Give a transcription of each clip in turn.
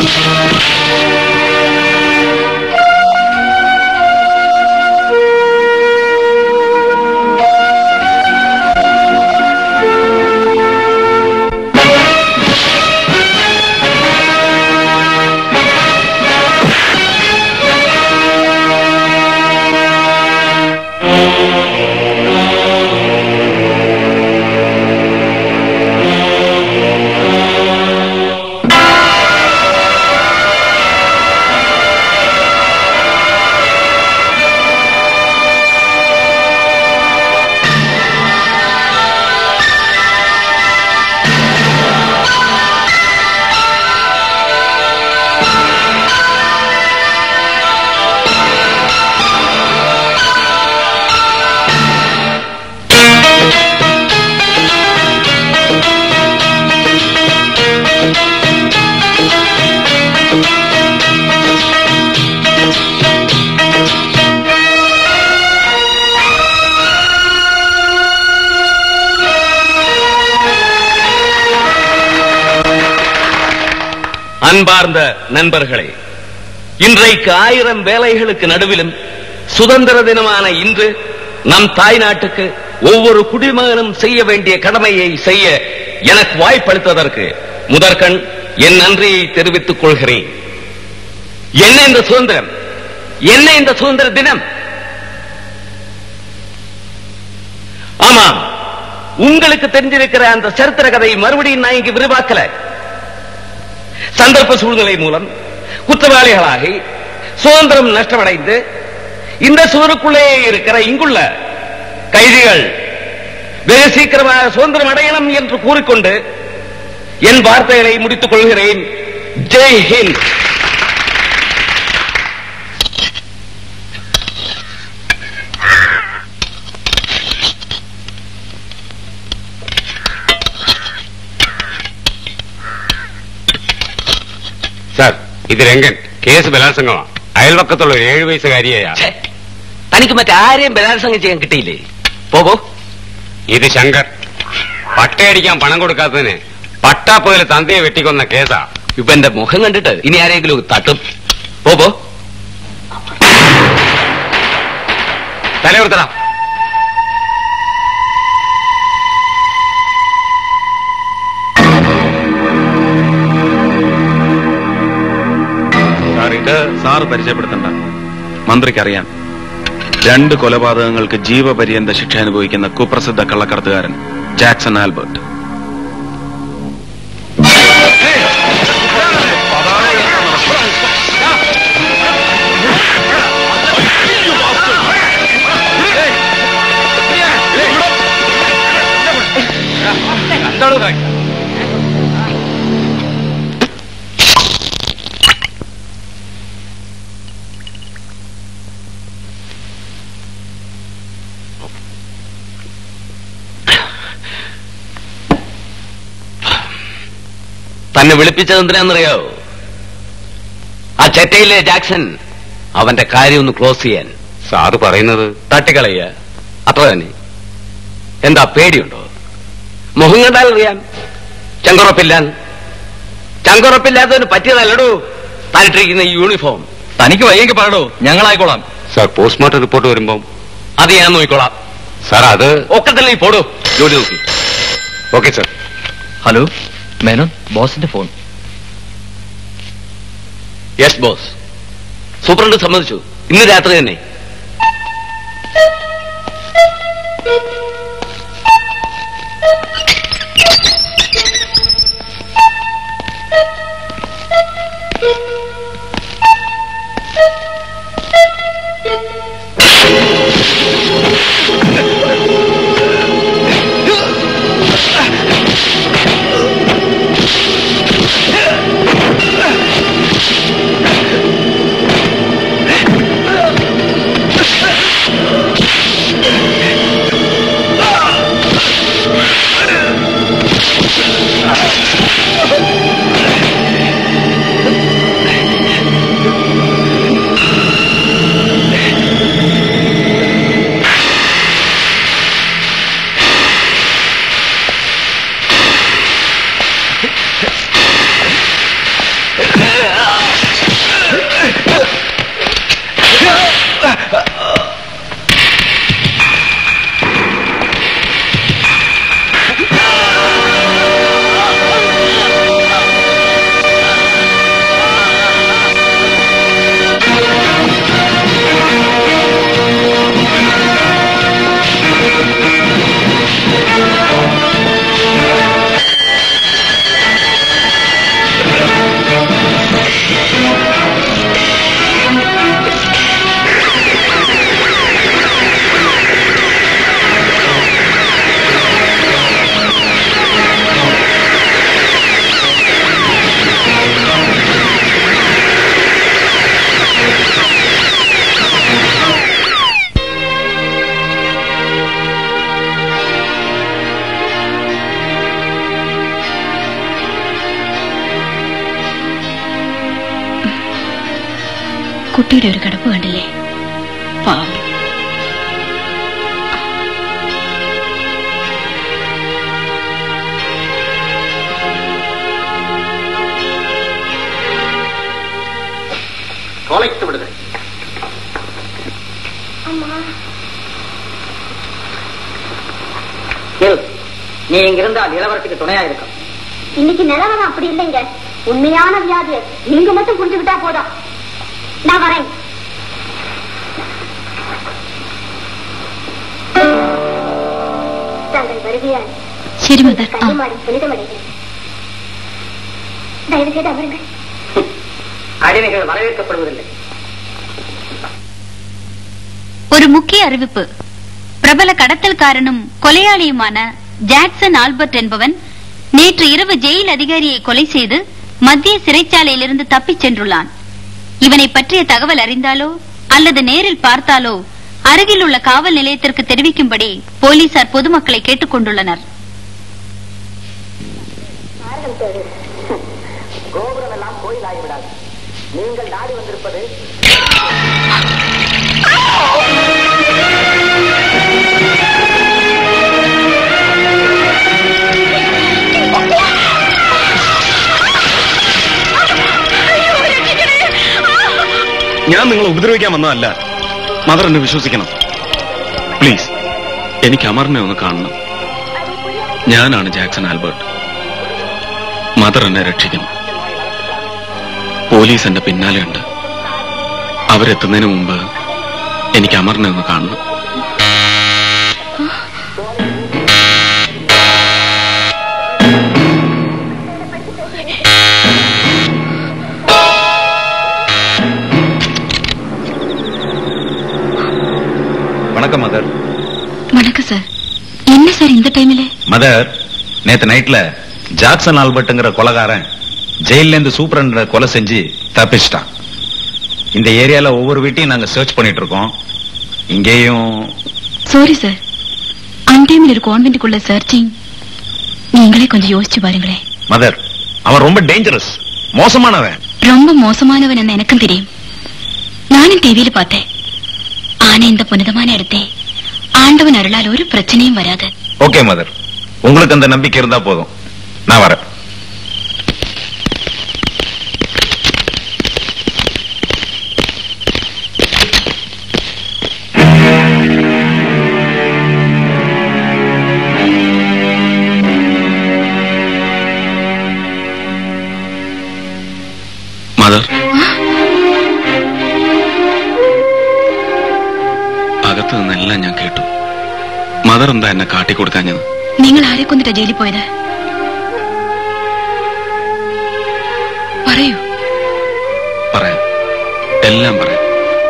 அன்பார்ந்த நண்பர்களே இன்றைக்கு ஆயிரம் வேலைகளுக்கு நடுவிலும் சுதந்திர தினமான இன்று நம் தாய் நாட்டுக்கு ஒவ்வொரு குடிமகனும் செய்ய வேண்டிய கடமையை செய்ய எனக்கு வாய்ப்பளித்ததற்கு முதற்கண் என் நன்றியை தெரிவித்துக் கொள்கிறேன் என்ன இந்த சுதந்திரம் என்ன இந்த சுதந்திர தினம் ஆமாம் உங்களுக்கு தெரிஞ்சிருக்கிற அந்த சரித்திர கதையை மறுபடியும் நான் இங்கு விரிவாக்கல சந்தர்ப்ப சூழ்நிலை மூலம் குற்றவாளிகளாகி சுதந்திரம் நஷ்டமடைந்து இந்த சுவருக்குள்ளே இருக்கிற இங்குள்ள கைதிகள் வெகு சீக்கிரமாக சுதந்திரம் அடையணும் என்று கூறிக்கொண்டு என் வார்த்தைகளை முடித்துக் கொள்கிறேன் ஜெய் ஹிந்த் സാർ ഇത് രംഗൻ കേസ് ബലാത്സംഗമാ അയൽവക്കത്തുള്ള ഒരു ഏഴു വയസ്സുകാരിയാ ഛെ, തനിക്ക് മറ്റാരെയും ബലാത്സംഗം ചെയ്യാൻ കിട്ടിയില്ലേ പോകോ ഇത് ശങ്കർ പട്ടയടിക്കാൻ പണം കൊടുക്കാത്തതിന് പട്ടാപ്പകല് തന്തയെ വെട്ടിക്കൊന്ന കേസാ ഇപ്പൊ എന്റെ മുഖം കണ്ടിട്ട് ഇനി ആരെങ്കിലും തട്ടും പോകോ തലയുർത്തടാ സാർ ഇത് സാർ പരിചയപ്പെടുത്തണ്ട മന്ത്രിക്കറിയാം രണ്ട് കൊലപാതകങ്ങൾക്ക് ജീവപര്യന്ത ശിക്ഷ അനുഭവിക്കുന്ന കുപ്രസിദ്ധ കള്ളക്കടത്തുകാരൻ ജാക്സൺ ആൽബർട്ട് തന്നെ വിളിപ്പിച്ചത് എന്തിനാണെന്നറിയോ ആ ചെറ്റയിലെ ജാക്സൺ അവന്റെ കാര്യം ഒന്ന് ക്ലോസ് ചെയ്യാൻ സാറ് പറയുന്നത് തട്ടിക്കളയ അത്ര തന്നെ എന്താ പേടിയുണ്ടോ മുഖം കണ്ടാൽ അറിയാം ചങ്കുറപ്പില്ലാൻ ചങ്കുറപ്പില്ലാത്തതിന് പറ്റിയതല്ലടോ താനിട്ടിരിക്കുന്ന ഈ യൂണിഫോം തനിക്ക് വയ്യെങ്കിൽ പറയടോ ഞങ്ങളായിക്കോളാം സാർ പോസ്റ്റ്മോർട്ടം റിപ്പോർട്ട് വരുമ്പം അത് ഞാൻ നോക്കിക്കോളാം സാർ അത് ഒക്കെ തന്നെ പോടൂ ജോലി നോക്കി ഓക്കെ സാർ ഹലോ മേനോൻ ബോസിന്റെ ഫോൺ യെസ് ബോസ് സൂപ്രണ്ട് സമ്മതിച്ചു ഇന്ന് രാത്രി തന്നെ ആ കുട്ടിയുടെ ഒരു കിടപ്പ് കണ്ടില്ലേ പാവം தொலைத்து விடுதல் கேள் நீ இங்கிருந்தால் இளவரசிக்கு துணையா இருக்கும் இன்னைக்கு நிலவரம் அப்படி இல்லைங்க உண்மையான வியாதி நீங்க மட்டும் புரிஞ்சுக்கிட்டா போதும் நான் வரேன் தங்கள் வருகையால் ശരി മദർ ആ கைமாடி புனிதமடைகிறேன் தயவு செய்து அமருங்கள் அடிமைகள் வரவேற்கப்படுவதில்லை ஒரு முக்கிய அறிவிப்பு பிரபல கடத்தல்காரனும் கொலையாளியுமான ஜாக்சன் ஆல்பர்ட் என்பவன் நேற்று இரவு ஜெயில் அதிகாரியை கொலை செய்து மத்திய சிறைச்சாலையிலிருந்து தப்பிச் சென்றுள்ளான் இவனை பற்றிய தகவல் அறிந்தாலோ அல்லது நேரில் பார்த்தாலோ அருகில் உள்ள காவல் நிலையத்திற்கு தெரிவிக்கும்படி போலீசார் பொதுமக்களை கேட்டுக் கொண்டுள்ளனர் கோபுரம் எல்லாம் கோயில் ஆகிவிடாது நீங்கள் நாடி வந்திருப்பது ഞാൻ നിങ്ങളെ ഉപദ്രവിക്കാൻ വന്നതല്ല മദർ എന്നെ വിശ്വസിക്കണം പ്ലീസ് എനിക്ക് അമറിനെ ഒന്ന് കാണണം ഞാനാണ് ജാക്സൺ ആൽബർട്ട് മദർ എന്നെ രക്ഷിക്കണം പോലീസ് എന്റെ പിന്നാലെയുണ്ട് അവരെത്തുന്നതിന് മുമ്പ് എനിക്ക് അമറിനെ ഒന്ന് കാണണം வணக்கம் மதர் வணக்கம் சார் என்ன சார் இந்த டைம்ல மதர் நேத்து நைட்ல ஜாக்சன் ஆல்பர்ட்ங்கிற கொலகாரன் ஜெயில இருந்து சூப்பரண்ட கொலை செஞ்சு தப்பிச்சிட்டான் இந்த ஏரியால ஒவ்வொரு வீட்டையும் நாங்க சர்ச் பண்ணிட்டு இருக்கோம் இங்கேயும் சாரி சார் அன்டைம்ல ஒரு கான்வென்ட்டுக்குள்ள சர்ச்சிங் நீங்களே கொஞ்சம் யோசிச்சு பாருங்களேன் மதர் அவன் ரொம்ப டேஞ்சரஸ் மோசமானவன் ரொம்ப மோசமானவன் എന്ന് എനിക്കും தெரியும் நானும் டிவியில பார்த்தேன் ஆனா இந்த புனிதமான இடத்தை ஆண்டவன் அருளால் ஒரு பிரச்சனையும் வராது ஓகே மதர் உங்களுக்கு அந்த நம்பிக்கை இருந்தா போதும் நான் வரேன் മദർ അകത്ത് നിന്നെല്ലാം ഞാൻ കേട്ടു മദർ എന്താ എന്നെ കാട്ടിക്കൊടുക്കാഞ്ഞത് നിങ്ങൾ ആരെ കൊന്നിട്ടാ ജയിലിൽ പോയത് പറയൂ പറയാം എല്ലാം പറയാം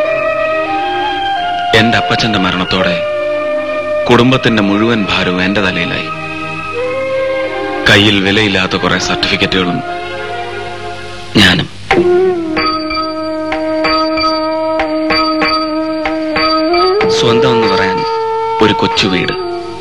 എന്റെ അപ്പച്ചന്റെ മരണത്തോടെ കുടുംബത്തിന്റെ മുഴുവൻ ഭാരവും എന്റെ തലയിലായി കയ്യിൽ വിലയില്ലാത്ത കുറെ സർട്ടിഫിക്കറ്റുകളും ഞാനും സ്വന്തം എന്ന് പറയാൻ ഒരു കൊച്ചു വീട്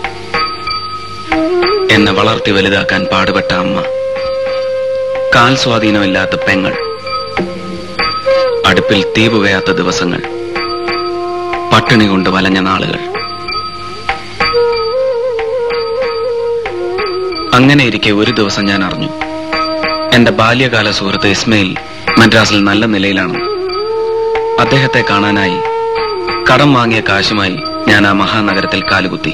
എന്നെ വളർത്തി വലുതാക്കാൻ പാടുപെട്ട അമ്മ കാൽ സ്വാധീനമില്ലാത്ത പെങ്ങൾ അടുപ്പിൽ തീ പുകയാത്ത ദിവസങ്ങൾ പട്ടിണി കൊണ്ട് വലഞ്ഞ നാളുകൾ അങ്ങനെ ഇരിക്കെ ഒരു ദിവസം ഞാൻ അറിഞ്ഞു എന്റെ ബാല്യകാല സുഹൃത്ത് ഇസ്മയിൽ മദ്രാസിൽ നല്ല നിലയിലാണ് അദ്ദേഹത്തെ കാണാനായി കടം വാങ്ങിയ കാശുമായി ഞാൻ ആ മഹാനഗരത്തിൽ കാലുകുത്തി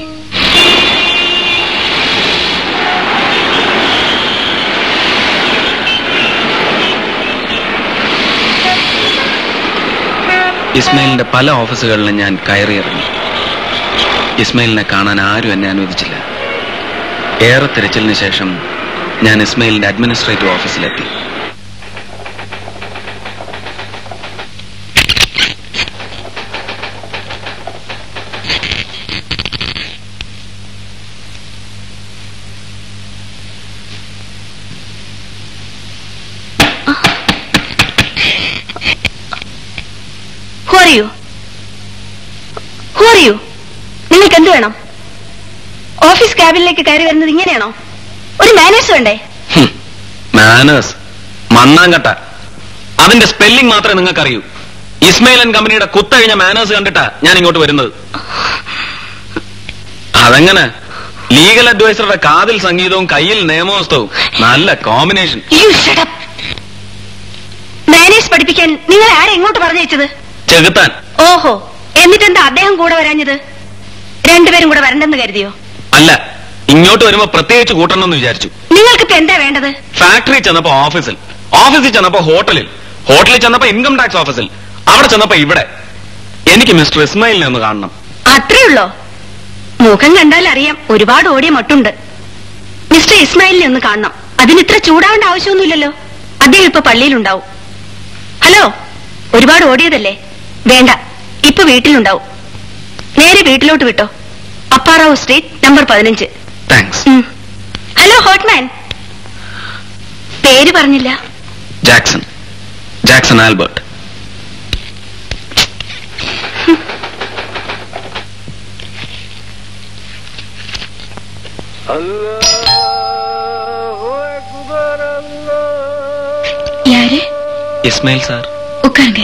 ഇസ്മയിലിന്റെ പല ഓഫീസുകളിലും ഞാൻ കയറിയിറങ്ങി ഇസ്മയിലിനെ കാണാൻ ആരും എന്നെ അനുവദിച്ചില്ല ഏറെ തിരച്ചിലിന് ശേഷം ഞാൻ ഇസ്മയിലിന്റെ അഡ്മിനിസ്ട്രേറ്റീവ് ഓഫീസിലെത്തി Who are you? Who are you? നിങ്ങൾക്ക് എന്ത് വേണം ഓഫീസ് ക്യാബിനിലേക്ക് കയറി വരുന്നത് ഇങ്ങനെയാണോ ഒരു മാനേഴ്സ് വേണ്ടേ മാനേഴ്സ് മണ്ണാങ്കട്ട അതിന്റെ സ്പെല്ലിംഗ് മാത്രമേ നിങ്ങൾക്ക് അറിയൂ ഇസ്മയിൽ ആൻഡ് കമ്പനിയുടെ കുത്തഴിഞ്ഞ മാനേഴ്സ് കണ്ടിട്ടാ ഞാൻ ഇങ്ങോട്ട് വരുന്നത് അതെങ്ങനെ ലീഗൽ അഡ്വൈസറുടെ കാതിൽ സംഗീതവും കയ്യിൽ നിയമവസ്തവും നല്ല combination You shut up. Manage പഠിപ്പിക്കാൻ നിങ്ങൾ ആരെ എങ്ങോട്ട് പറഞ്ഞയച്ചത് ചെകുത്താൻ ഓഹോ എന്നിട്ടെന്താ അദ്ദേഹം കൂടെ വരാഞ്ഞത് രണ്ടുപേരും കൂടെ വരണ്ടെന്ന് കരുതിയോ അല്ല ഇങ്ങോട്ട് വരുമ്പോ പ്രത്യേകിച്ച് കൂട്ടണമെന്ന് വിചാരിച്ചു നിങ്ങൾക്കിപ്പോ എന്താ വേണ്ടത് ഫാക്ടറി ചെന്നപ്പോ ഓഫീസിൽ ഓഫീസിൽ ചെന്നപ്പോ ഹോട്ടലിൽ ഹോട്ടലിൽ ചെന്നപ്പോ ഇൻകം ടാക്സ് ഓഫീസിൽ അവിടെ ചെന്നപ്പോ ഇവിടെ എനിക്ക് മിസ്റ്റർ ഇസ്മായിലിനെ ഒന്ന് കാണണം അത്രേ ഉള്ളോ മുഖം കണ്ടാൽ അറിയാം ഒരുപാട് ഓടിയ മട്ടുണ്ട് മിസ്റ്റർ ഇസ്മായിലിനെ ഒന്ന് കാണണം അതിന് ഇത്ര ചൂടാവേണ്ട ആവശ്യമൊന്നുമില്ലല്ലോ അദ്ദേഹം ഇപ്പൊ പള്ളിയിലുണ്ടാവും ഹലോ ഒരുപാട് ഓടിയതല്ലേ വേണ്ട ഇപ്പൊ വീട്ടിലുണ്ടാവും നേരെ വീട്ടിലോട്ട് വിട്ടോ അപ്പാറാവ് സ്ട്രീറ്റ് നമ്പർ പതിനഞ്ച് താങ്ക്സ് ഉം. ഹലോ ഹോട്ട്മാൻ പേര് പറഞ്ഞില്ല ജാക്സൺ ജാക്സൺ ആൽബർട്ട് யாரு ഇസ്മായിൽ സാർ உட்காருங்க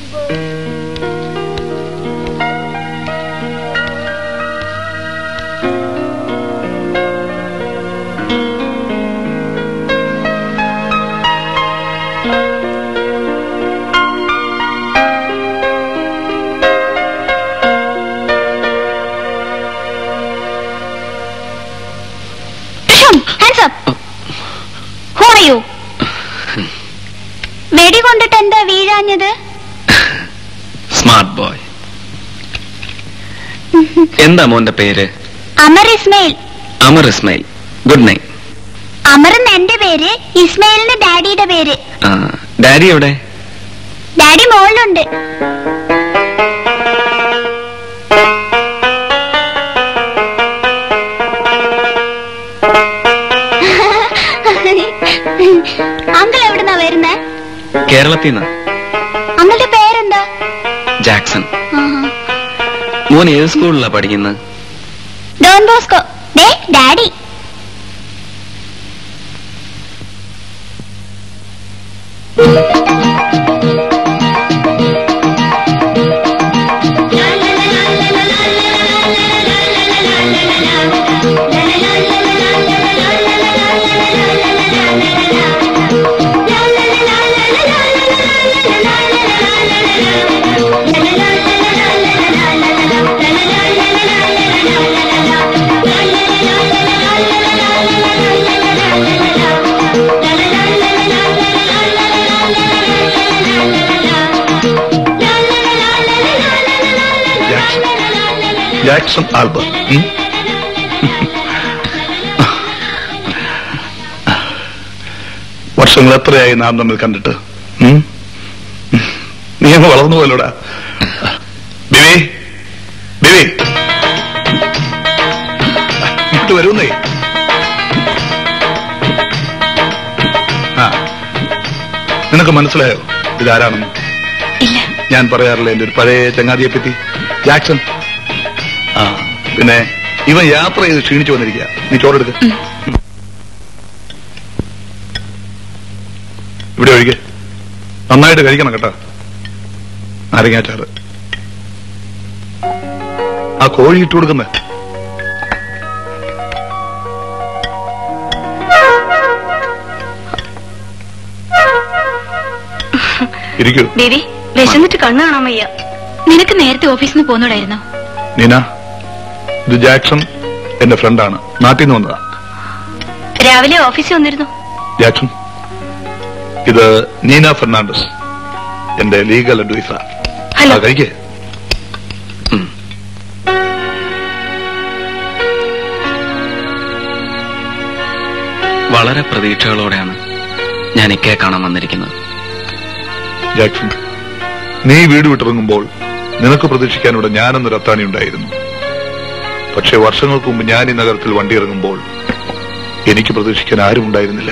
hands up who are you വെടി കൊണ്ടിട്ട് എന്താ വീഴാഞ്ഞത് സ്മാർട്ട് ബോയ് എന്താ മോന്റെ പേര് അമർ ഇസ്മയിൽ അമർ ഇസ്മായിൽ ഗുഡ് നൈറ്റ് അമറിന് എന്റെ പേര് ഇസ്മയിലിന് ഡാഡിയുടെ പേര് ഡാഡി എവിടെ ഡാഡി മോളിലുണ്ട് അങ്കിൾ എവിടുന്നാ വരുന്നേ കേരളത്തിൽ നിന്ന് അങ്ങളുടെ പേരെന്താ ജാക്സൺ ആഹാ. മോൻ ഏത് സ്കൂളിലാ പഠിക്കുന്നത് ഡോൺ ബോസ്കോ ദേ ഡാഡി ജാക്സൺ ആൽബർട്ട് ഉം? വർഷങ്ങൾ എത്രയായി നാം തമ്മിൽ കണ്ടിട്ട് ഉം? നീ അങ്ങ് വളർന്നു പോലോടാ ബിബി ബിബി ഇങ്ങോട്ട് വരുന്നേ ആ നിനക്ക് മനസ്സിലായോ ഇതാരാണെന്ന് ഇല്ല ഞാൻ പറയാറില്ല എന്റെ ഒരു പഴയ ചങ്ങാതിയെ പറ്റി ജാക്സൺ ആ പിന്നെ ഇവൻ യാത്ര ചെയ്ത് ക്ഷീണിച്ചു വന്നിരിക്കുക നീ ചോറെടുക്ക ഇവിടെ ഒഴികെ നന്നായിട്ട് കഴിക്കണം കേട്ടോ നാരങ്ങാച്ചാറ് ആ കോഴി ഇട്ട് കൊടുക്കുന്നേ ഇരിക്കൂ ബേബി വിശന്നിട്ട് കണ്ണു കാണാൻ വയ്യ നിനക്ക് നേരത്തെ ഓഫീസിൽ നിന്ന് പോന്നോടായിരുന്നോ നീന ഇത് ജാക്സൺ എന്റെ ഫ്രണ്ടാണ് നാട്ടിൽ നിന്ന് വന്നതാ രാവിലെ ഓഫീസിൽ വന്നിരുന്നു ജാക്സൺ ഇത് നീന ഫെർണാണ്ടസ് എന്റെ ലീഗൽ അഡ്വൈസർ ഹലോ കഴിക്കേ വളരെ പ്രതീക്ഷകളോടെയാണ് ഞാൻ ഇക്കയെ കാണാൻ വന്നിരിക്കുന്നത് ജാക്സൺ നീ വീട് വിട്ടിറങ്ങുമ്പോൾ നിനക്ക് പ്രതീക്ഷിക്കാൻ ഇവിടെ ഞാനെന്നൊരു അത്താണി ഉണ്ടായിരുന്നു പക്ഷെ വർഷങ്ങൾക്ക് മുമ്പ് ഞാൻ ഈ നഗരത്തിൽ വണ്ടി ഇറങ്ങുമ്പോൾ എനിക്ക് പ്രതീക്ഷിക്കാൻ ആരും ഉണ്ടായിരുന്നില്ല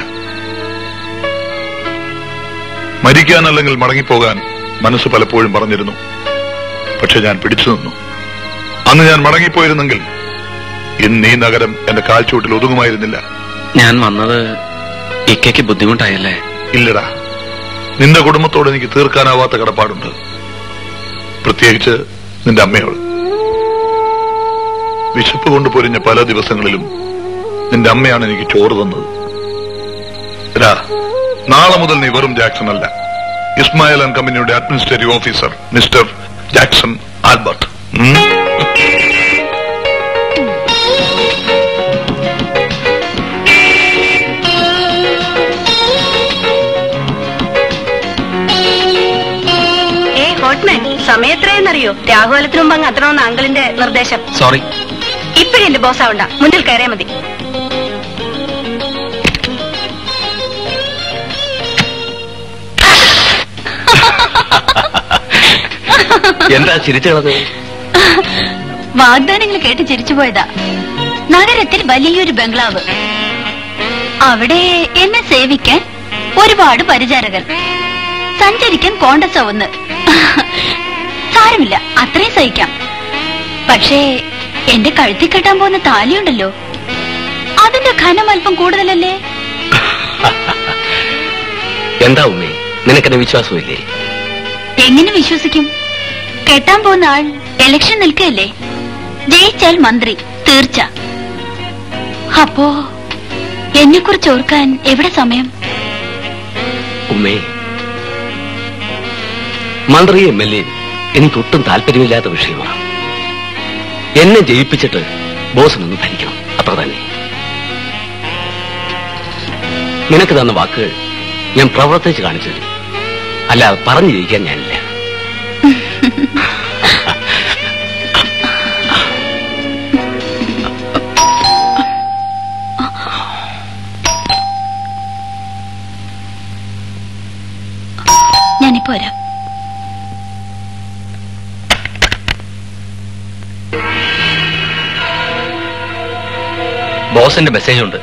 മരിക്കാനല്ലെങ്കിൽ മടങ്ങിപ്പോകാൻ മനസ്സ് പലപ്പോഴും പറഞ്ഞിരുന്നു പക്ഷെ ഞാൻ പിടിച്ചു നിന്നു അന്ന് ഞാൻ മടങ്ങിപ്പോയിരുന്നെങ്കിൽ ഇന്ന് ഈ നഗരം എന്റെ കാൽച്ചുവട്ടിൽ ഒതുങ്ങുമായിരുന്നില്ല ഞാൻ വന്നത് ഇക്കയ്ക്ക് ബുദ്ധിമുട്ടായല്ലേ ഇല്ലടാ നിന്റെ കുടുംബത്തോട് എനിക്ക് തീർക്കാനാവാത്ത കടപ്പാടുണ്ട് പ്രത്യേകിച്ച് നിന്റെ അമ്മയോട് വിശപ്പ് കൊണ്ട് പൊരിഞ്ഞ പല ദിവസങ്ങളിലും നിന്റെ അമ്മയാണ് എനിക്ക് ചോറ് തന്നത് രാ നാളെ മുതൽ നീ വെറും ജാക്സൺ അല്ല ഇസ്മായിൽ ആൻഡ് കമ്പനിയുടെ administrative officer mister Jackson Albert ഉം? ഏ ഹോട്ട്മാൻ സമയത്രയെന്നറിയോ രാഹുലത്തിനു മുമ്പ് അങ്ങ് എത്തണമെന്ന് അങ്കിളിന്റെ നിർദ്ദേശം സോറി ഇപ്പഴേ എന്റെ ബോസ് ആവണ്ട മുന്നിൽ കയറിയാ മതി എന്താ ചിരിച്ചു കളഞ്ഞത് വാഗ്ദാനങ്ങൾ കേട്ട് ചിരിച്ചുപോയതാ നഗരത്തിൽ വലിയൊരു ബംഗ്ലാവ് അവിടെ എന്നെ സേവിക്കാൻ ഒരുപാട് പരിചാരകർ സഞ്ചരിക്കാൻ കോണ്ടസ ഒന്ന് സാരമില്ല അത്രയും സഹിക്കാം പക്ഷേ എന്റെ കഴുത്തിൽ കെട്ടാൻ പോകുന്ന താലിയുണ്ടല്ലോ അതിന്റെ ഘനം അല്പം കൂടുതലല്ലേ എന്താ ഉമ്മേ നിനക്കെന്നെ വിശ്വാസമില്ലേ എങ്ങനെ വിശ്വസിക്കും കെട്ടാൻ പോകുന്ന ആൾ ഇലക്ഷൻ നിൽക്കുകയല്ലേ ജയിച്ചാൽ മന്ത്രി തീർച്ച അപ്പോ എന്നെ കുറിച്ച് ഓർക്കാൻ എവിടെ സമയം ഉമ്മേ മന്ത്രി എം എൽ എ എനിക്കൊട്ടും താല്പര്യമില്ലാത്ത വിഷയമാണ് എന്നെ ജയിപ്പിച്ചിട്ട് ബോസിനൊന്ന് ഭരിക്കണം അത്ര തന്നെ നിനക്ക് തന്ന വാക്കുകൾ ഞാൻ പ്രവർത്തിച്ച് കാണിച്ചു തരും അല്ലാതെ പറഞ്ഞു ജയിക്കാൻ ഞാനില്ല ഞാനിപ്പോ വരാം ബോസിന്റെ മെസ്സേജ് ഉണ്ട്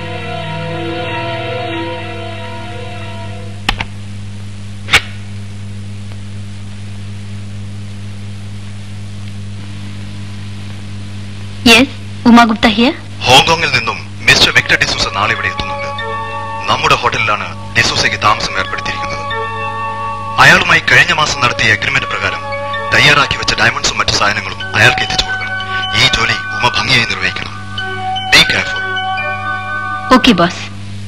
യെസ് ഉമാ ഗുപ്ത ഹിയർ ഹോങ്കോങ്ങിൽ നിന്നും മിസ്റ്റർ വിക്ടർ ഡിസൂസ നാളെ ഇവിടെ എത്തുന്നുണ്ട് നമ്മുടെ ഹോട്ടലിലാണ് ഡിസൂസയ്ക്ക് താമസം ഏർപ്പെടുത്തിയിരിക്കുന്നത് അയാളുമായി കഴിഞ്ഞ മാസം നടത്തിയ അഗ്രിമെന്റ് പ്രകാരം തയ്യാറാക്കി വെച്ച ഡയമണ്ട്സും മറ്റു സാധനങ്ങളും അയാൾക്ക് എത്തിച്ചു കൊടുക്കണം ഈ ജോലി ഉമ ഭംഗിയായി നിർവഹിക്കണം be careful okay boss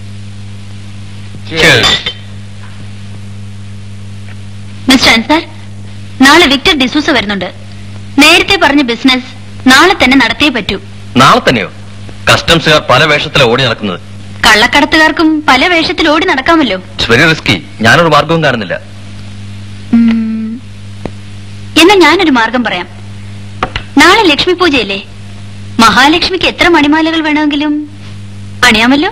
mister Ansar നാളെ വിക്ടർ ഡിസൂസ വരുന്നുണ്ട് നേരത്തെ പറഞ്ഞ ബിസിനസ് നാളെ തന്നെ നടത്തിയേ പറ്റൂ നാളെ തന്നെയോ കസ്റ്റംസുകാർ പല വേഷത്തിലാണ് ഓടി നടക്കുന്നത് കള്ളക്കടത്തുകാർക്കും പല വേഷത്തിൽ ഓടി നടക്കാമല്ലോ ഇറ്റ്സ് വെരി റിസ്കി ഞാനൊരു മാർഗവും കാണുന്നില്ല ഉം. എന്നാ ഞാനൊരു മാർഗം പറയാം നാളെ ലക്ഷ്മി പൂജയല്ലേ മഹാലക്ഷ്മിക്ക് എത്ര മണിമാലകൾ വേണമെങ്കിലും അണിയാമല്ലോ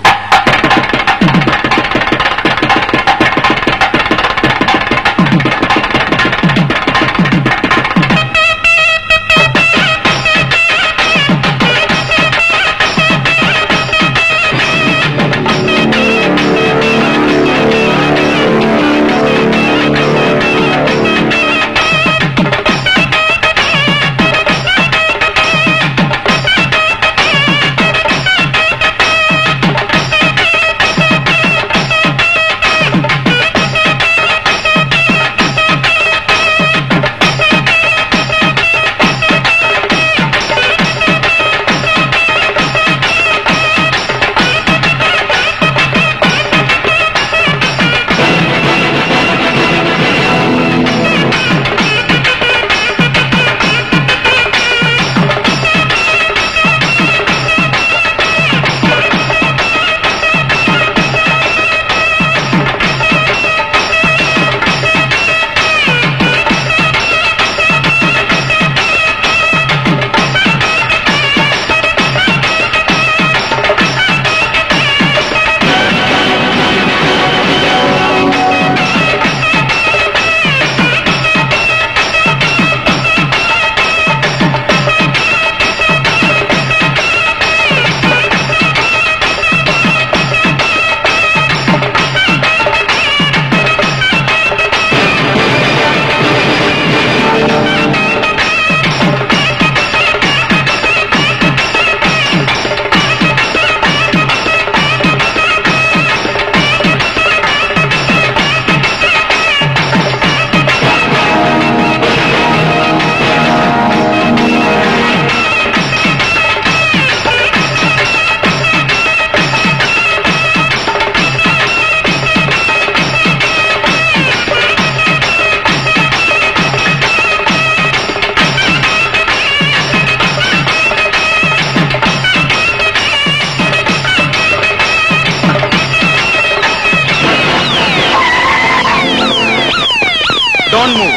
ഡോണ്ട് മൂവ്